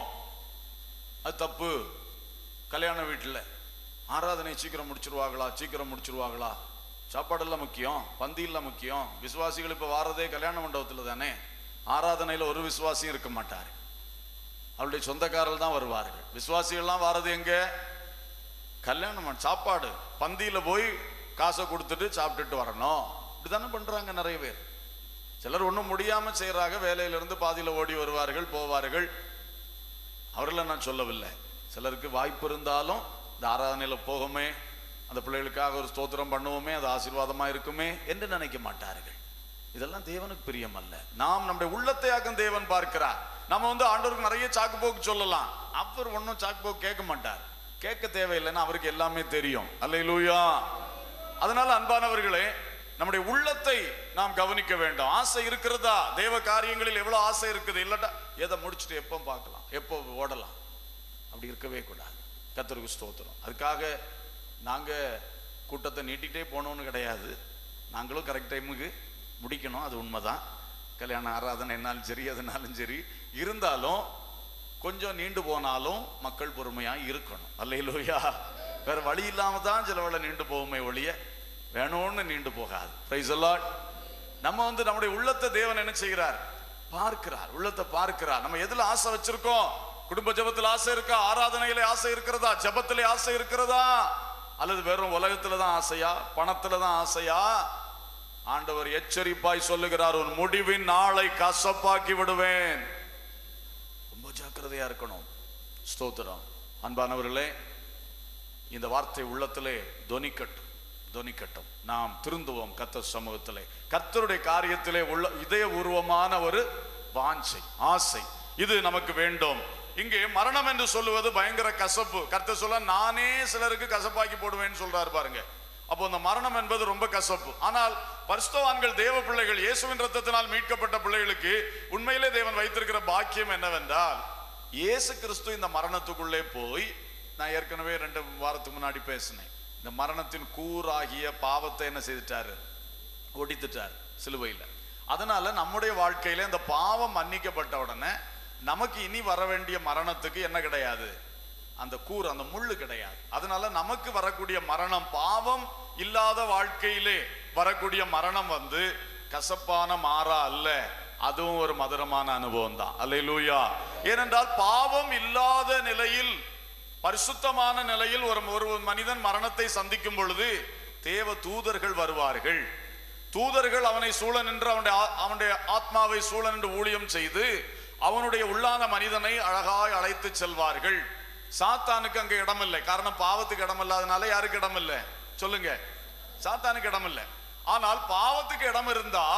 அது தப்பு கல்யாண வீட்டுல ஆராதனை சீக்கிரம் முடிச்சிருவாங்களா சீக்கிரம் முடிச்சிருவாங்களா சாப்பாடெல்லாம் முக்கியம் பந்தியெல்லாம் முக்கியம் விசுவாசிகள் இப்ப வாரதே கல்யாண மண்டபத்துல தானே ஆராதனையில ஒரு விசுவாசியும் இருக்க மாட்டார் அவருடைய சொந்தக்காரர்கள் தான் வருவார்கள் விசுவாசிகள்லாம் வாரது எங்க கல்யாணம் பண்ண- சாப்பாடு பந்தியில போய் காசை கொடுத்துட்டு சாப்பிட்டுட்டு வரணும் இப்படிதானே பண்றாங்க நிறைய பேர் சிலர் ஒண்ணும் முடியாம செய்யறாங்க வேலையில இருந்து பாதியில ஓடி வருவார்கள் போவார்கள் அவர்களை நான் சொல்லவில்லை சிலருக்கு வாய்ப்பு இருந்தாலும் இந்த ஆராதனையில போகுமே அந்த பிள்ளைகளுக்காக ஒரு ஸ்தோத்திரம் பண்ணுவோமே அது ஆசீர்வாதமா இருக்குமே என்று நினைக்க மாட்டார்கள் இதெல்லாம் தேவனுக்கு பிரியம் அல்ல நாம் நம்முடைய உள்ளத்தையாக்கும் தேவன் பார்க்கிறார் நம்ம வந்து ஆண்டவருக்கு நிறைய சாக்கு போக்கு சொல்லலாம் அவர் ஒன்றும் சாக்கு போக்கு கேட்க மாட்டார் கேட்க தேவையில்லைன்னு அவருக்கு எல்லாமே தெரியும் அல்லையிலூயா அதனால அன்பானவர்களே நம்முடைய உள்ளத்தை நாம் கவனிக்க வேண்டும் ஆசை இருக்கிறதா தேவ காரியங்களில் எவ்வளவு ஆசை இருக்குது இல்லாட்டா எதை முடிச்சுட்டு எப்போ பார்க்கலாம் எப்போ ஓடலாம் அப்படி இருக்கவே கூடாது கத்தருக்கு ஸ்தோத்திரம் அதுக்காக நாங்க கூட்டத்தை நீட்டிகிட்டே போகணும்னு கிடையாது நாங்களும் கரெக்ட் டைமுக்கு முடிக்கணும் அது உண்மைதான் கல்யாண ஆராதனை என்னாலும் சரி எதுனாலும் சரி இருந்தாலும் கொஞ்சம் நீண்டு போனாலும் மக்கள் பொறுமையா இருக்கணும் அல்லையிலோயா வேற வழி இல்லாம தான் சில வேளை நீண்டு போகுமே ஒழிய வேணும்னு நீண்டு போகாது பிரைஸ் நம்ம வந்து நம்முடைய உள்ளத்தை தேவன் என்ன செய்கிறார் பார்க்கிறார் உள்ளத்தை பார்க்கிறார் நம்ம எதுல ஆசை வச்சிருக்கோம் குடும்ப ஜெபத்துல ஆசை இருக்கா ஆராதனையில ஆசை இருக்கிறதா ஜெபத்திலே ஆசை இருக்கிறதா அல்லது வெறும் உலகத்துல தான் ஆசையா பணத்துல தான் ஆசையா ஆண்டவர் எச்சரிப்பாய் சொல்லுகிறார் உன் முடிவின் நாளை கசப்பாக்கி விடுவேன் ரொம்ப ஜாக்கிரதையா இருக்கணும் ஸ்தோத்திரம் அன்பானவர்களே இந்த வார்த்தை உள்ளத்திலே தொனிக்கட்டும் தொனிக்கட்டும் நாம் திருந்துவோம் கர்த்தர் சமூகத்திலே கர்த்தருடைய காரியத்திலே உள்ள இதய உருவமான ஒரு வாஞ்சை ஆசை இது நமக்கு வேண்டும் இங்கே மரணம் என்று சொல்லுவது பயங்கர கசப்பு கர்த்தர் சொல்ல நானே சிலருக்கு கசப்பாக்கி போடுவேன்னு சொல்றாரு பாருங்க அப்போ இந்த மரணம் என்பது ரொம்ப கசப்பு ஆனால் பரிசுத்தவான்கள் தேவ பிள்ளைகள் இயேசுவின் ரத்தத்தினால் மீட்கப்பட்ட பிள்ளைகளுக்கு உண்மையிலே தேவன் வைத்திருக்கிற பாக்கியம் என்னவென்றால் இயேசு கிறிஸ்து இந்த மரணத்துக்குள்ளே போய் நான் ஏற்கனவே ரெண்டு வாரத்துக்கு முன்னாடி பேசினேன் இந்த மரணத்தின் கூறாகிய பாவத்தை என்ன செய்துட்டாரு ஒடித்துட்டார் சிலுவையில் அதனால நம்முடைய வாழ்க்கையில இந்த பாவம் மன்னிக்கப்பட்ட உடனே நமக்கு இனி வர வேண்டிய மரணத்துக்கு என்ன கிடையாது அந்த கூர் அந்த முள்ளு கிடையாது அதனால நமக்கு வரக்கூடிய மரணம் பாவம் இல்லாத வாழ்க்கையிலே வரக்கூடிய மரணம் வந்து கசப்பான மாறா அல்ல அதுவும் ஒரு மதுரமான அனுபவம் தான் அல்லேலூயா ஏனென்றால் பாவம் இல்லாத நிலையில் பரிசுத்தமான நிலையில் ஒரு ஒரு மனிதன் மரணத்தை சந்திக்கும் பொழுது தேவ தூதர்கள் வருவார்கள் தூதர்கள் அவனை சூழ நின்று அவனுடைய ஆ- அவனுடைய ஆத்மாவை சூழ நின்று ஊழியம் செய்து அவனுடைய உள்ளான மனிதனை அழகாய் அழைத்து செல்வார்கள் சாத்தானுக்கு அங்க இடமில்லை காரணம் பாவத்துக்கு இடம் இல்லாதனால யாருக்கு இடம் இல்லை சொல்லுங்க சாத்தானுக்கு இடம் இல்லை ஆனால் பாவத்துக்கு இடம் இருந்தால்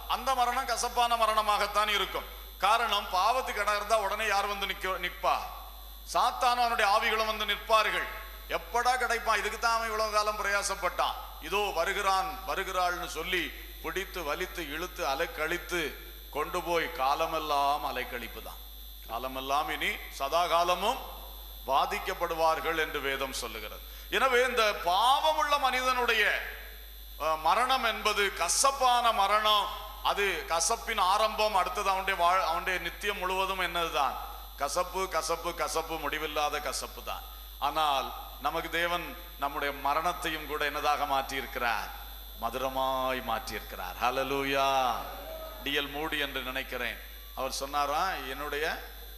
அந்த மரணம் கசப்பான மரணமாகத்தான் இருக்கும் காரணம் பாவத்துக்கு இடம் இருந்தா உடனே யார் வந்து நிக்க நிற்பா சாத்தானும் அவனுடைய ஆவிகளும் வந்து நிற்பார்கள் எப்படா கிடைப்பான் இதுக்கு தான் அவன் இவ்வளவு காலம் பிரயாசப்பட்டான் இதோ வருகிறான் வருகிறாள்னு சொல்லி பிடித்து வலித்து இழுத்து அலைக்கழித்து கொண்டு போய் காலமெல்லாம் அலைக்கழிப்பு தான் காலமெல்லாம் இனி சதா காலமும் பாதிக்கப்படுவார்கள் என்று வேதம் சொல்லுகிறது எனவே இந்த பாவமுள்ள மனிதனுடைய அஹ், மரணம் என்பது கசப்பான மரணம் அது கசப்பின் ஆரம்பம் அடுத்தது அவனுடைய வாழ் அவனுடைய நித்தியம் முழுவதும் என்னதுதான் கசப்பு கசப்பு கசப்பு முடிவில்லாத கசப்பு தான் ஆனால் நமக்கு தேவன் நம்முடைய மரணத்தையும் கூட என்னதாக மாற்றி இருக்கிறார் மதுரமாய் மாற்றி இருக்கிறார் ஹalleluya டிஎல் மூடி என்று நினைக்கிறேன் அவர் சொன்னாரா என்னுடைய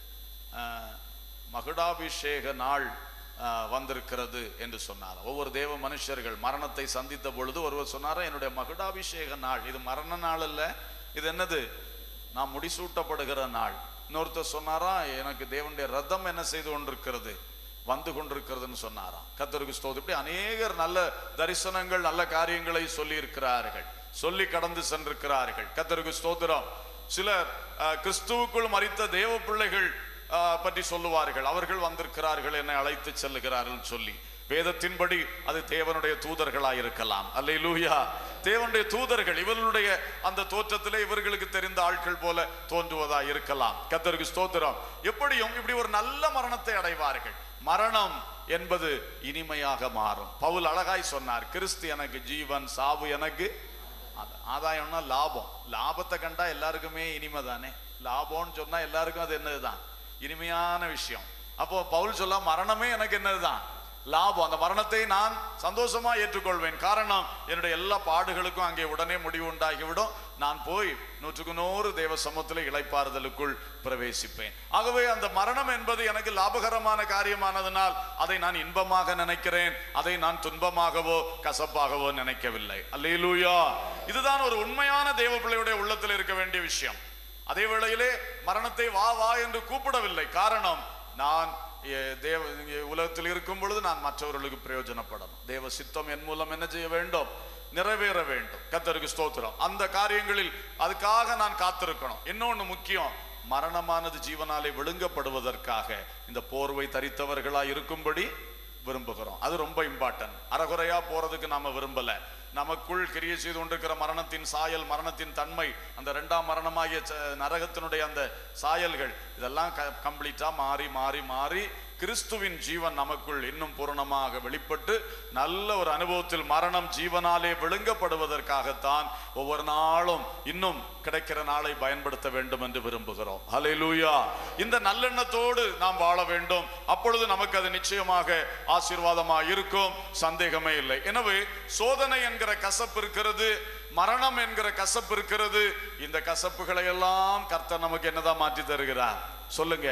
அஹ், மகுடாபிஷேக நாள் அஹ், வந்திருக்கிறது என்று சொன்னார் ஒவ்வொரு தேவ மனுஷர்கள் மரணத்தை சந்தித்த பொழுது ஒருவர் சொன்னாரா என்னுடைய மகுடாபிஷேக நாள் இது மரண நாள் அல்ல இது என்னது நான் முடிசூட்டப்படுகிற நாள் இன்னொருத்தர் சொன்னாரா எனக்கு தேவனுடைய ரத்தம் என்ன செய்து கொண்டிருக்கிறது வந்து கொண்டிருக்கிறதுன்னு சொன்னாராம் கத்தருக்கு ஸ்தோத்திரம் இப்படி அநேகர் நல்ல தரிசனங்கள் நல்ல காரியங்களை சொல்லி இருக்கிறார்கள் சொல்லி கடந்து சென்றிருக்கிறார்கள் கத்தருக்கு ஸ்தோத்திரம் சிலர் அஹ், கிறிஸ்துவுக்குள் மறித்த தேவ பிள்ளைகள் அஹ், பற்றி சொல்லுவார்கள் அவர்கள் வந்திருக்கிறார்கள் என்னை அழைத்து செல்லுகிறார்கள் சொல்லி வேதத்தின்படி அது தேவனுடைய தூதர்களாய் இருக்கலாம் அல்லேலூயா தேவனுடைய தூதர்கள் இவர்களுடைய அந்த தோற்றத்திலே இவர்களுக்கு தெரிந்த ஆட்கள் போல தோன்றுவதா இருக்கலாம் கத்தருக்கு ஸ்தோத்திரம் எப்படியும் இப்படி ஒரு நல்ல மரணத்தை அடைவார்கள் மரணம் என்பது இனிமையாக மாறும் பவுல் அழகாய் சொன்னார் கிறிஸ்து எனக்கு ஜீவன் சாவு எனக்கு ஆதா- ஆதாயம்னா லாபம் லாபத்தை கண்டா எல்லாருக்குமே இனிமை தானே லாபம்னு சொன்னா எல்லாருக்கும் அது என்னதுதான் இனிமையான விஷயம் அப்போ பவுல் சொல்ல மரணமே எனக்கு என்னதுதான் லாபம் அந்த மரணத்தை நான் சந்தோஷமா ஏற்றுக்கொள்வேன் காரணம் என்னுடைய எல்லா பாடுகளுக்கும் அங்கே உடனே முடிவு உண்டாகிவிடும் நான் போய் நூற்றுக்கு நூறு தேவ சமூகத்தில் இளைப்பாறுதலுக்குள் பிரவேசிப்பேன் ஆகவே அந்த மரணம் என்பது எனக்கு லாபகரமான காரியமானதனால் அதை நான் இன்பமாக நினைக்கிறேன் அதை நான் துன்பமாகவோ கசப்பாகவோ நினைக்கவில்லை அல்லேலூயா இதுதான் ஒரு உண்மையான தேவ பிள்ளையுடைய உள்ளத்தில் இருக்க வேண்டிய விஷயம் அதே வேளையிலே மரணத்தை வா வா என்று கூப்பிடவில்லை காரணம் நான் எ, தேவ இங்கே உலகத்தில் இருக்கும் பொழுது நான் மற்றவர்களுக்கு பிரயோஜனப்படணும் தேவ சித்தம் என் மூலம் என்ன செய்ய வேண்டும் நிறைவேற வேண்டும் கத்தருக்கு ஸ்தோத்திரம் அந்த காரியங்களில் அதுக்காக நான் காத்திருக்கணும் இன்னொன்னு முக்கியம் மரணமானது ஜீவனாலே விழுங்கப்படுவதற்காக இந்த போர்வை தரித்தவர்களா இருக்கும்படி விரும்புகிறோம் அது ரொம்ப இம்பார்ட்டன்ட் அறகுறையா போறதுக்கு நாம விரும்பல நமக்குள் கிரியை செய்து கொண்டிருக்கிற மரணத்தின் சாயல் மரணத்தின் தன்மை அந்த இரண்டாம் மரணமாகிய ச- நரகத்தினுடைய அந்த சாயல்கள் இதெல்லாம் கம்ப்ளீட்டா மாறி மாறி மாறி கிறிஸ்துவின் ஜீவன் நமக்குள் இன்னும் பூரணமாக வெளிப்பட்டு நல்ல ஒரு அனுபவத்தில் மரணம் ஜீவனாலே விழுங்கப்படுவதற்காகத்தான் ஒவ்வொரு நாளும் இன்னும் கிடைக்கிற நாளை பயன்படுத்த வேண்டும் என்று விரும்புகிறோம் ஹalleluya இந்த நல்லெண்ணத்தோடு நாம் வாழ வேண்டும் அப்பொழுது நமக்கு அது நிச்சயமாக ஆசீர்வாதமாக இருக்கும் சந்தேகமே இல்லை எனவே சோதனை என்கிற கசப்பு இருக்கிறது மரணம் என்கிற கசப்பு இருக்கிறது இந்த கசப்புகளை எல்லாம் கர்த்தர் நமக்கு என்னதான் மாற்றி தருகிறார் சொல்லுங்க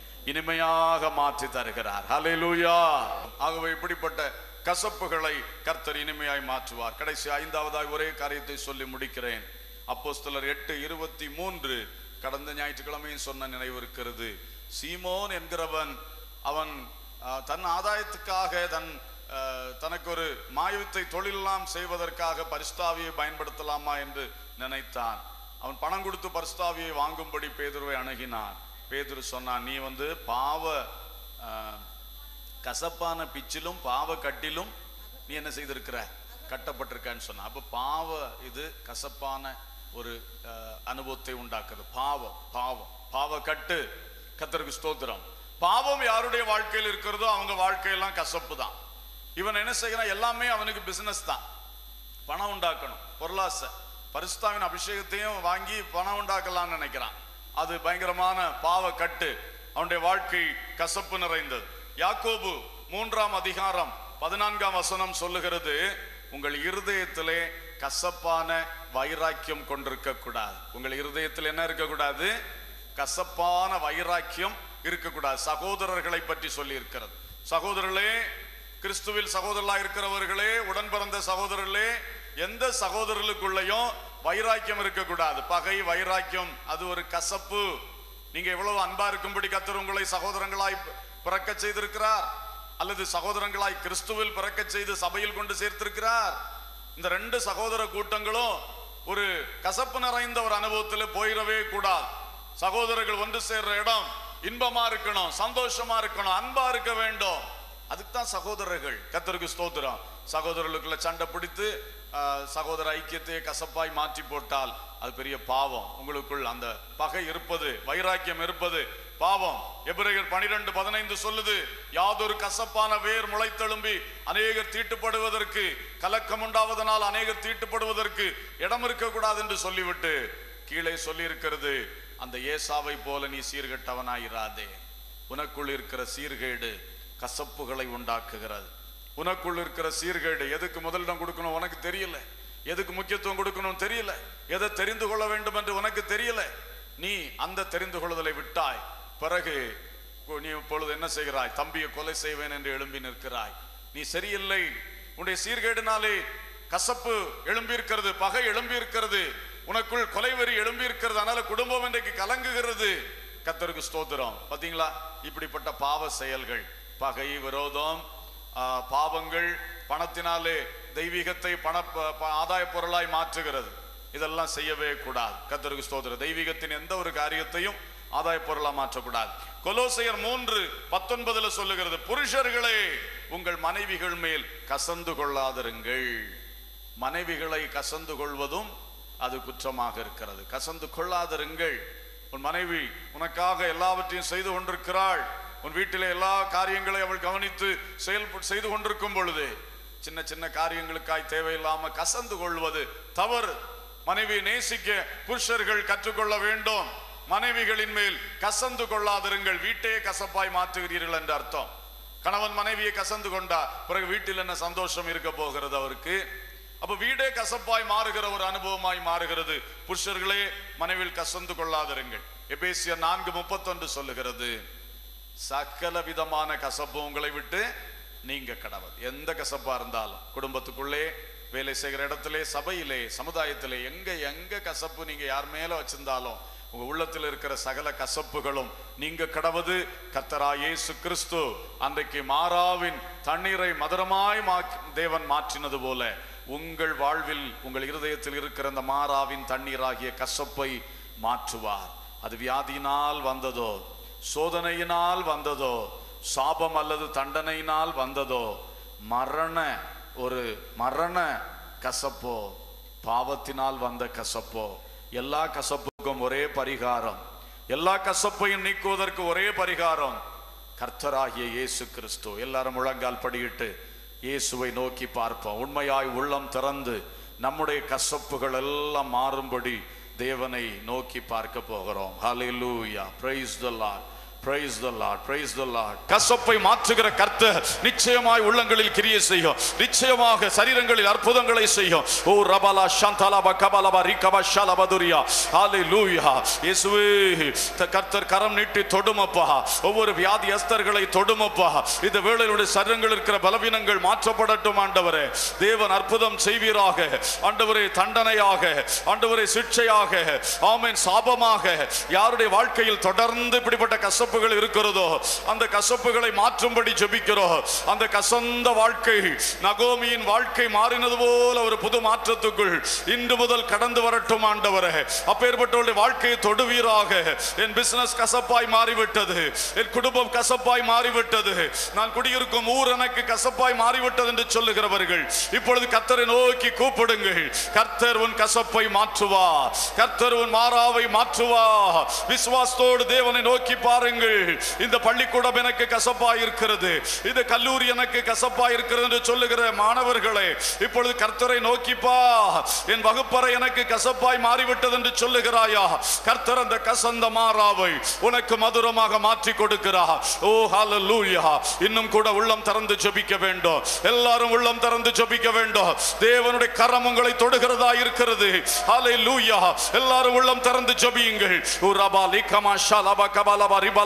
இனிமையாக மாற்றி தருகிறார் ஹalleluya ஆகவே இப்படிப்பட்ட கசப்புகளை கர்த்தர் இனிமையாய் மாற்றுவார் கடைசி ஐந்தாவதாய் ஒரே காரியத்தை சொல்லி முடிக்கிறேன் அப்போஸ்தலர் எட்டு இருபத்தி மூன்று கடந்த ஞாயிற்றுக்கிழமையும் சொன்ன நினைவு இருக்கிறது சீமோன் என்கிறவன் அவன் ஆஹ், தன் ஆதாயத்துக்காக தன் ஆஹ், தனக்கு ஒரு மாயவித்தை தொழிலெல்லாம் செய்வதற்காக பரிஸ்தாவியை பயன்படுத்தலாமா என்று நினைத்தான் அவன் பணம் கொடுத்து பரிஸ்தாவியை வாங்கும்படி பேதுருவை அணுகினான் பேதுரு சொன்னான் நீ வந்து பாவ ஆஹ், கசப்பான பிச்சிலும் பாவ கட்டிலும் நீ என்ன செய்திருக்கிற கட்டப்பட்டிருக்கான்னு சொன்ன அப்ப பாவ இது கசப்பான ஒரு அஹ், அனுபவத்தை உண்டாக்குது பாவம் பாவம் பாவ கட்டு கத்தருக்கு ஸ்தோத்திரம் பாவம் யாருடைய வாழ்க்கையில் இருக்கிறதோ அவங்க வாழ்க்கையெல்லாம் கசப்பு தான் இவன் என்ன செய்கிறான் எல்லாமே அவனுக்கு பிசினஸ் தான் பணம் உண்டாக்கணும் பொருளாசை பரிசுத்தாவின் அபிஷேகத்தையும் வாங்கி பணம் உண்டாக்கலாம்னு நினைக்கிறான் அது பயங்கரமான பாவ கட்டு அவனுடைய வாழ்க்கை கசப்பு நிறைந்தது யாக்கோபு மூன்றாம் அதிகாரம் பதினான்காம் வசனம் சொல்லுகிறது உங்கள் இருதயத்திலே கசப்பான வைராக்கியம் கொண்டிருக்க கூடாது உங்கள் இருதயத்தில் என்ன இருக்கக்கூடாது கசப்பான வைராக்கியம் இருக்கக்கூடாது சகோதரர்களை பற்றி சொல்லி இருக்கிறது சகோதரர்களே கிறிஸ்துவில் சகோதரர்களா இருக்கிறவர்களே உடன் பிறந்த சகோதரர்களே எந்த சகோதரர்களுக்குள்ளேயும் வைராக்கியம் இருக்கக்கூடாது பகை வைராக்கியம் அது ஒரு கசப்பு நீங்க எவ்வளவு அன்பா இருக்கும்படி கத்தர் உங்களை சகோதரங்களாய் பிறக்க செய்திருக்கிறார் அல்லது சகோதரங்களாய் கிறிஸ்துவில் பிறக்க செய்து சபையில் கொண்டு சேர்த்திருக்கிறார் இந்த ரெண்டு சகோதர கூட்டங்களும் ஒரு கசப்பு நிறைந்த ஒரு அனுபவத்தில் போயிடவே கூடாது சகோதரர்கள் ஒன்று சேர்ற இடம் இன்பமா இருக்கணும் சந்தோஷமா இருக்கணும் அன்பா இருக்க வேண்டும் அதுக்கு தான் சகோதரர்கள் கத்தருக்கு ஸ்தோத்திரம் சகோதரர்களுக்குள்ள சண்டை பிடித்து ஆஹ், சகோதர ஐக்கியத்தை கசப்பாய் மாற்றி போட்டால் அது பெரிய பாவம் உங்களுக்குள் அந்த பகை இருப்பது வைராக்கியம் இருப்பது பாவம் எபிரேயர் பனிரெண்டு பதினைந்து சொல்லுது யாதொரு கசப்பான வேர் முளைத்தெழும்பி அநேகர் தீட்டுப்படுவதற்கு கலக்கம் உண்டாவதனால் அநேகர் தீட்டுப்படுவதற்கு இடம் இருக்கக்கூடாது என்று சொல்லிவிட்டு கீழே சொல்லி இருக்கிறது அந்த ஏசாவை போல நீ சீர்கெட்டவனாயிராதே உனக்குள் இருக்கிற சீர்கேடு கசப்புகளை உண்டாக்குகிறது உனக்குள் இருக்கிற சீர்கேடு எதுக்கு முதலிடம் கொடுக்கணும் உனக்கு தெரியல எதுக்கு முக்கியத்துவம் கொடுக்கணும் தெரியல எதை தெரிந்து கொள்ள வேண்டும் என்று உனக்கு தெரியல நீ அந்த தெரிந்து கொள்ளுதலை விட்டாய் பிறகு நீ இப்பொழுது என்ன செய்கிறாய் தம்பியை கொலை செய்வேன் என்று எழும்பி நிற்கிறாய் நீ சரியில்லை உன்னுடைய சீர்கேடினாலே கசப்பு எழும்பியிருக்கிறது பகை எழும்பியிருக்கிறது உனக்குள் கொலைவெறி எழும்பியிருக்கிறது அதனால குடும்பம் இன்றைக்கு கலங்குகிறது கத்தருக்கு ஸ்தோத்திரம் பாத்தீங்களா இப்படிப்பட்ட பாவ செயல்கள் பகை விரோதம் ஆ, பாவங்கள் பணத்தினாலே தெய்வீகத்தை பண ப- ப- ஆதாய பொருளாய் மாற்றுகிறது இதெல்லாம் செய்யவே கூடாது கத்தருக்கு ஸ்தோத்திரம் தெய்வீகத்தின் எந்த ஒரு காரியத்தையும் ஆதாய பொருளா மாற்றக்கூடாது கொலோசையர் மூன்று பத்தொன்பதுல சொல்லுகிறது புருஷர்களே உங்கள் மனைவிகள் மேல் கசந்து கொள்ளாதிருங்கள் மனைவிகளை கசந்து கொள்வதும் அது குற்றமாக இருக்கிறது கசந்து கொள்ளாதிருங்கள் உன் மனைவி உனக்காக எல்லாவற்றையும் செய்து கொண்டிருக்கிறாள் உன் வீட்டிலே எல்லா காரியங்களை அவள் கவனித்து செயல் செய்து கொண்டிருக்கும் பொழுது சின்ன சின்ன காரியங்களுக்காய் தேவையில்லாம கசந்து கொள்வது தவறு மனைவியை நேசிக்க புருஷர்கள் கற்றுக்கொள்ள வேண்டும் மனைவிகளின் மேல் கசந்து கொள்ளாதிருங்கள் வீட்டையே கசப்பாய் மாற்றுகிறீர்கள் என்று அர்த்தம் கணவன் மனைவியை கசந்து கொண்டா பிறகு வீட்டில் என்ன சந்தோஷம் இருக்க போகிறது அவருக்கு அப்ப வீடே கசப்பாய் மாறுகிற ஒரு அனுபவமாய் மாறுகிறது புருஷர்களே மனைவியில் கசந்து கொள்ளாதிருங்கள் எபேசியர் நான்கு முப்பத்தொன்று சொல்லுகிறது சகல விதமான கசப்பு உங்களை விட்டு நீங்க கடவுள் எந்த கசப்பா இருந்தாலும் குடும்பத்துக்குள்ளே வேலை செய்கிற இடத்திலே சபையிலே சமுதாயத்திலே எங்க எங்க கசப்பு நீங்க யார் மேல வச்சிருந்தாலும் உங்க உள்ளத்தில் இருக்கிற சகல கசப்புகளும் நீங்க கடவது கத்தரா இயேசு கிறிஸ்து அன்றைக்கு மாறாவின் தண்ணீரை மதுரமாய் மாக்கி- தேவன் மாற்றினது போல உங்கள் வாழ்வில் உங்கள் இருதயத்தில் இருக்கிற அந்த மாறாவின் தண்ணீராகிய கசப்பை மாற்றுவார் அது வியாதியினால் வந்ததோ சோதனையினால் வந்ததோ சாபம் அல்லது தண்டனையினால் வந்ததோ மரண ஒரு மரண கசப்போ பாவத்தினால் வந்த கசப்போ எல்லா கசப்புக்கும் ஒரே பரிகாரம் எல்லா கசப்பையும் நீக்குவதற்கு ஒரே பரிகாரம் கர்த்தராகிய இயேசு கிறிஸ்து எல்லாரும் முழங்கால் படியிட்டு இயேசுவை நோக்கி பார்ப்போம் உண்மையாய் உள்ளம் திறந்து நம்முடைய கசப்புகள் எல்லாம் மாறும்படி தேவனை நோக்கி பார்க்க போகிறோம் ஹalleluya praise the lord praise the lord praise the lord கசப்பை மாற்றுகிற கர்த்தர் நிச்சயமாய் உள்ளங்களில் கிரியை செய்யும் நிச்சயமாக சரீரங்களில் அற்புதங்களை செய்யும் ஓ ரபலா ஷந்தலப கபலப ரிகப ஷலபதுரியா ஹalleluya இயேசுவே த- கர்த்தர் கரம் நீட்டி தொடுமப்பா ஒவ்வொரு வியாதியஸ்தர்களை தொடுமப்பா இந்த வேளையிலுடைய சரீரங்கள் இருக்கிற பலவீனங்கள் மாற்றப்படட்டும் ஆண்டவரே தேவன் அற்புதம் செய்வீராக ஆண்டவரே தண்டனையாக ஆண்டவரே சிக்ஷையாக ஆமென் சாபமாக யாருடைய வாழ்க்கையில் தொடர்ந்து இப்படிப்பட்ட கசப்புகள் இருக்கிறதோ அந்த கசப்புகளை மாற்றும்படி ஜெபிக்கிறோம் அந்த கசந்த வாழ்க்கை நகோமியின் வாழ்க்கை மாறினது போல ஒரு புது மாற்றத்துக்குள் இன்று முதல் கடந்து வரட்டும் ஆண்டவரே அப்பேற்பட்டவருடைய வாழ்க்கையை தொடுவீராக என் பிசினஸ் கசப்பாய் மாறிவிட்டது என் குடும்பம் கசப்பாய் மாறிவிட்டது நான் குடியிருக்கும் ஊர் எனக்கு கசப்பாய் மாறிவிட்டது என்று சொல்லுகிறவர்கள் இப்பொழுது கர்த்தரை நோக்கி கூப்பிடுங்கள் கர்த்தர் உன் கசப்பை மாற்றுவார் கர்த்தர் உன் மாறாவை மாற்றுவார் விசுவாசத்தோடு தேவனை நோக்கி பாருங்கள் இந்த பள்ளிக்கூடம் எனக்கு கசப்பாய் இருக்கிறது இந்த கல்லூரி எனக்கு கசப்பாய் இருக்கிறது என்று சொல்லுகிற மாணவர்களே இப்பொழுது கர்த்தரை நோக்கிப்பா என் வகுப்பறை எனக்கு கசப்பாய் மாறிவிட்டது என்று சொல்லுகிறாயா கர்த்தர் அந்த கசந்த மாறாவை உனக்கு மதுரமாக மாற்றி கொடுக்கிறார் ஓ ஹalleluya இன்னும் கூட உள்ளம் திறந்து ஜெபிக்க வேண்டும் எல்லாரும் உள்ளம் திறந்து ஜெபிக்க வேண்டும் தேவனுடைய கரம் உங்களை தொடுகிறதா இருக்கிறது ஹalleluya எல்லாரும் உள்ளம் திறந்து ஜெபியுங்கள் ஓ ரபா லிகமா ஷலபா கபலபா ரிபலா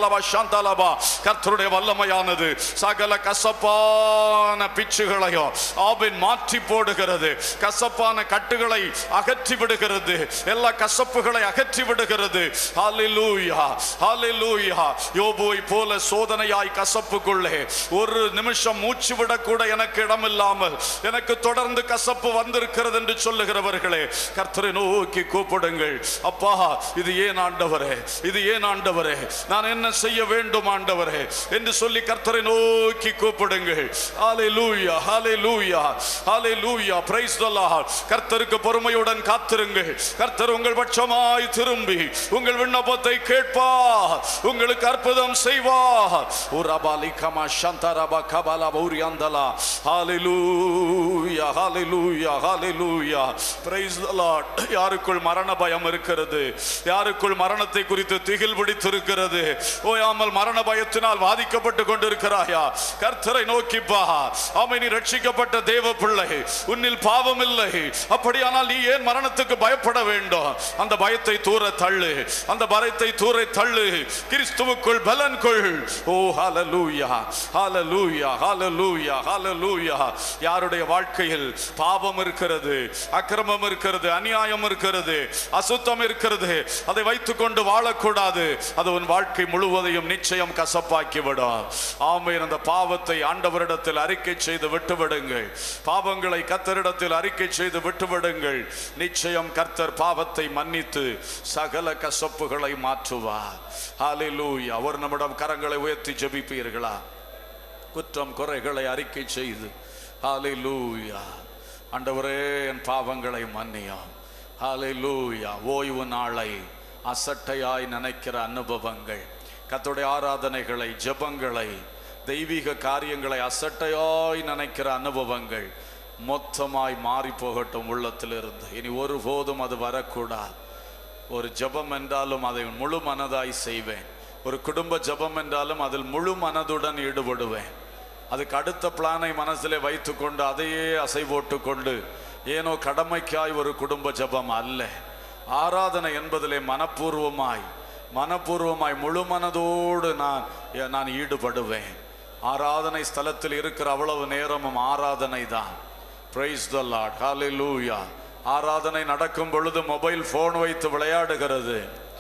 ரபா சாந்தாலபா கர்த்தருடைய வல்லமையானது சகல கசப்பான பிச்சுகளையும் ஆவின் மாற்றி போடுகிறது கசப்பான கட்டுகளை அகற்றி விடுகிறது எல்லா கசப்புகளை அகற்றி விடுகிறது ஹalleluya ஹalleluya யோபுவை போல சோதனையாய் கசப்புக்குள்ளே ஒரு நிமிஷம் மூச்சு விடக்கூட எனக்கு இடமில்லாமல் எனக்கு தொடர்ந்து கசப்பு வந்திருக்கிறது என்று சொல்லுகிறவர்களே கர்த்தரை நோக்கி கூப்பிடுங்கள் அப்பா இது ஏன் ஆண்டவரே இது ஏன் ஆண்டவரே நான் என்ன செய்ய வேண்டும் ஆண்டவரே என்று சொல்லி கர்த்தரை நோக்கி கூப்பிடுங்கள் ஹalleluya ஹalleluya ஹalleluya praise the lord கர்த்தருக்கு பொறுமையுடன் காத்திருங்கள் கர்த்தர் உங்கள் பட்சமாய் திரும்பி உங்கள் விண்ணப்பத்தை கேட்பார் உங்களுக்கு அற்புதம் செய்வார் உரபாலி கமா சந்தரபா கபாலா ஊரியாந்தலா ஹalleluya ஹalleluya ஹalleluya praise the lord யாருக்குள் மரண பயம் இருக்கிறது யாருக்குள் மரணத்தை குறித்து திகில் பிடித்திருக்கிறது ஓயாமல் மரண பயத்தினால் பாதிக்கப்பட்டு கொண்டிருக்கிறாயா கர்த்தரை நோக்கிப்பா ஆமை நீ ரட்சிக்கப்பட்ட தேவ பிள்ளை உன்னில் பாவம் இல்லை அப்படியானால் நீ ஏன் மரணத்துக்கு பயப்பட வேண்டும் அந்த பயத்தை தூர தள்ளு அந்த பயத்தை தூர தள்ளு கிறிஸ்துவுக்குள் பலன் கொள் ஓ ஹalleluya ஹalleluya ஹalleluya ஹalleluya யாருடைய வாழ்க்கையில் பாவம் இருக்கிறது அக்கிரமம் இருக்கிறது அநியாயம் இருக்கிறது அசுத்தம் இருக்கிறது அதை வைத்துக்கொண்டு வாழக்கூடாது அது உன் வாழ்க்கை முழுவதையும் நிச்சயம் கசப்பாக்கிவிடும் ஆமென் அந்த பாவத்தை ஆண்டவரிடத்தில் அறிக்கை செய்து விட்டுவிடுங்கள் பாவங்களை கத்தரிடத்தில் அறிக்கை செய்து விட்டுவிடுங்கள் நிச்சயம் கர்த்தர் பாவத்தை மன்னித்து சகல கசப்புகளை மாற்றுவார் ஹalleluya ஒரு நிமிடம் கரங்களை உயர்த்தி ஜெபிப்பீர்களா குற்றம் குறைகளை அறிக்கை செய்து ஹalleluya ஆண்டவரே என் பாவங்களை மன்னியும் ஹalleluya ஓய்வு நாளை அசட்டையாய் நினைக்கிற அனுபவங்கள் கர்த்தருடைய ஆராதனைகளை ஜெபங்களை தெய்வீக காரியங்களை அசட்டையாய் நினைக்கிற அனுபவங்கள் மொத்தமாய் மாறி போகட்டும் உள்ளத்திலிருந்து இனி ஒருபோதும் அது வரக்கூடாது ஒரு ஜெபம் என்றாலும் அதை முழு மனதாய் செய்வேன் ஒரு குடும்ப ஜெபம் என்றாலும் அதில் முழு மனதுடன் ஈடுபடுவேன் அதுக்கு அடுத்த பிளானை மனசிலே வைத்துக்கொண்டு அதையே அசை போட்டு கொண்டு ஏனோ கடமைக்காய் ஒரு குடும்ப ஜெபம் அல்ல ஆராதனை என்பதிலே மனப்பூர்வமாய் மனப்பூர்வமாய் முழு மனதோடு நான் நான் ஈடுபடுவேன் ஆராதனை ஸ்தலத்தில் இருக்கிற அவ்வளவு நேரமும் ஆராதனை தான் பிரைஸ் த லார்ட் ஹalleluya ஆராதனை நடக்கும் பொழுது மொபைல் ஃபோன் வைத்து விளையாடுகிறது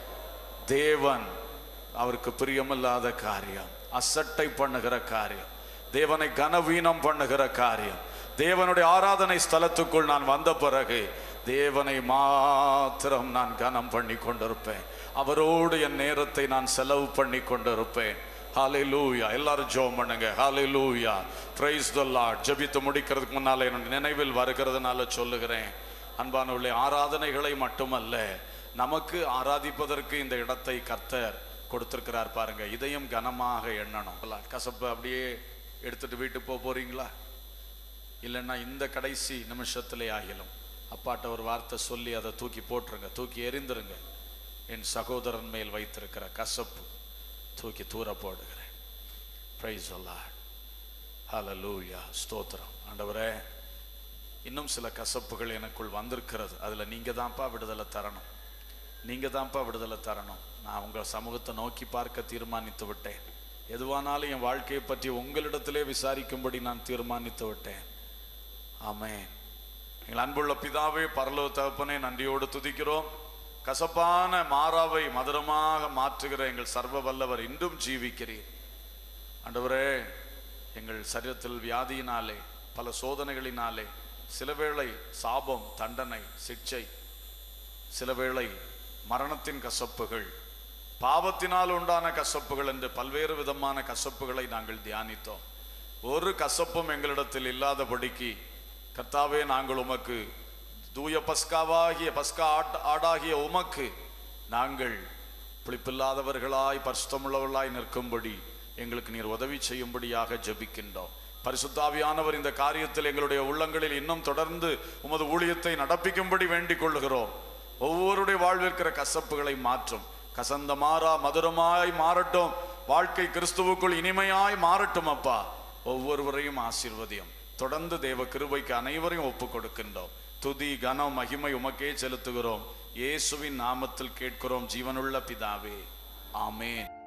தேவன் அவருக்கு பிரியமில்லாத காரியம் அசட்டை பண்ணுகிற காரியம் தேவனை கனவீனம் பண்ணுகிற காரியம் தேவனுடைய ஆராதனை ஸ்தலத்துக்குள் நான் வந்த பிறகு தேவனை மாத்திரம் நான் கனம் பண்ணி கொண்டிருப்பேன் அவரோடு என் நேரத்தை நான் செலவு பண்ணி கொண்டிருப்பேன் ஹalleluya எல்லாரும் ஜெபம் பண்ணுங்க ஹalleluya praise the lord ஜெபித்து முடிக்கிறதுக்கு முன்னால என்னுடைய நினைவில் வருகிறதுனால சொல்லுகிறேன் அன்பானவர்களே ஆராதனைகளை மட்டுமல்ல நமக்கு ஆராதிப்பதற்கு இந்த இடத்தை கர்த்தர் கொடுத்திருக்கிறார் பாருங்க இதையும் கனமாக எண்ணணும் கசப்பு அப்படியே எடுத்துட்டு வீட்டுக்கு போக போறீங்களா இல்லைன்னா இந்த கடைசி நிமிஷத்திலே ஆகிலும் அப்பாட்ட ஒரு வார்த்தை சொல்லி அதை தூக்கி போட்டுருங்க தூக்கி எறிந்துருங்க என் சகோதரன் மேல் வைத்திருக்கிற கசப்பு தூக்கி தூர போடுகிறேன் பிரைஸ் ஹalleluya ஸ்தோத்திரம் ஆண்டவரே இன்னும் சில கசப்புகள் எனக்குள் வந்திருக்கிறது அதுல நீங்க தான்ப்பா விடுதலை தரணும் நீங்க தான்ப்பா விடுதலை தரணும் நான் உங்க சமூகத்தை நோக்கி பார்க்க தீர்மானித்து விட்டேன் எதுவானாலும் என் வாழ்க்கையை பற்றி உங்களிடத்திலே விசாரிக்கும்படி நான் தீர்மானித்து விட்டேன் ஆமென் எங்கள் அன்புள்ள பிதாவே பரலோ தகப்பனே நன்றியோடு துதிக்கிறோம் கசப்பான மாறாவை மதுரமாக மாற்றுகிற எங்கள் சர்வ வல்லவர் இன்றும் ஜீவிக்கிறீர் ஆண்டவரே எங்கள் சரீரத்தில் வியாதியினாலே பல சோதனைகளினாலே சில வேளை சாபம் தண்டனை சிக்ஷை சில வேளை மரணத்தின் கசப்புகள் பாவத்தினால் உண்டான கசப்புகள் என்று பல்வேறு விதமான கசப்புகளை நாங்கள் தியானித்தோம் ஒரு கசப்பும் எங்களிடத்தில் இல்லாதபடிக்கு கர்த்தாவே நாங்கள் உமக்கு தூய பஸ்காவாகிய பஸ்கா ஆட் ஆடாகிய உமக்கு நாங்கள் புளிப்பில்லாதவர்களாய் பரிசுத்தமுள்ளவர்களாய் நிற்கும்படி எங்களுக்கு நீர் உதவி செய்யும்படியாக ஜெபிக்கின்றோம் பரிசுத்தாவியானவர் இந்த காரியத்தில் எங்களுடைய உள்ளங்களில் இன்னும் தொடர்ந்து உமது ஊழியத்தை நடப்பிக்கும்படி வேண்டிக் கொள்ளுகிறோம் ஒவ்வொருடைய வாழ்விற்கிற கசப்புகளை மாற்றும் கசந்த மாறா மதுரமாய் மாறட்டும் வாழ்க்கை கிறிஸ்துவுக்குள் இனிமையாய் மாறட்டும் அப்பா ஒவ்வொருவரையும் ஆசீர்வதியும் தொடர்ந்து தேவ கிருபைக்கு அனைவரையும் ஒப்புக் கொடுக்கின்றோம் துதி கனம் மகிமை உமக்கே செலுத்துகிறோம் இயேசுவின் நாமத்தில் கேட்கிறோம் ஜீவனுள்ள பிதாவே ஆமென்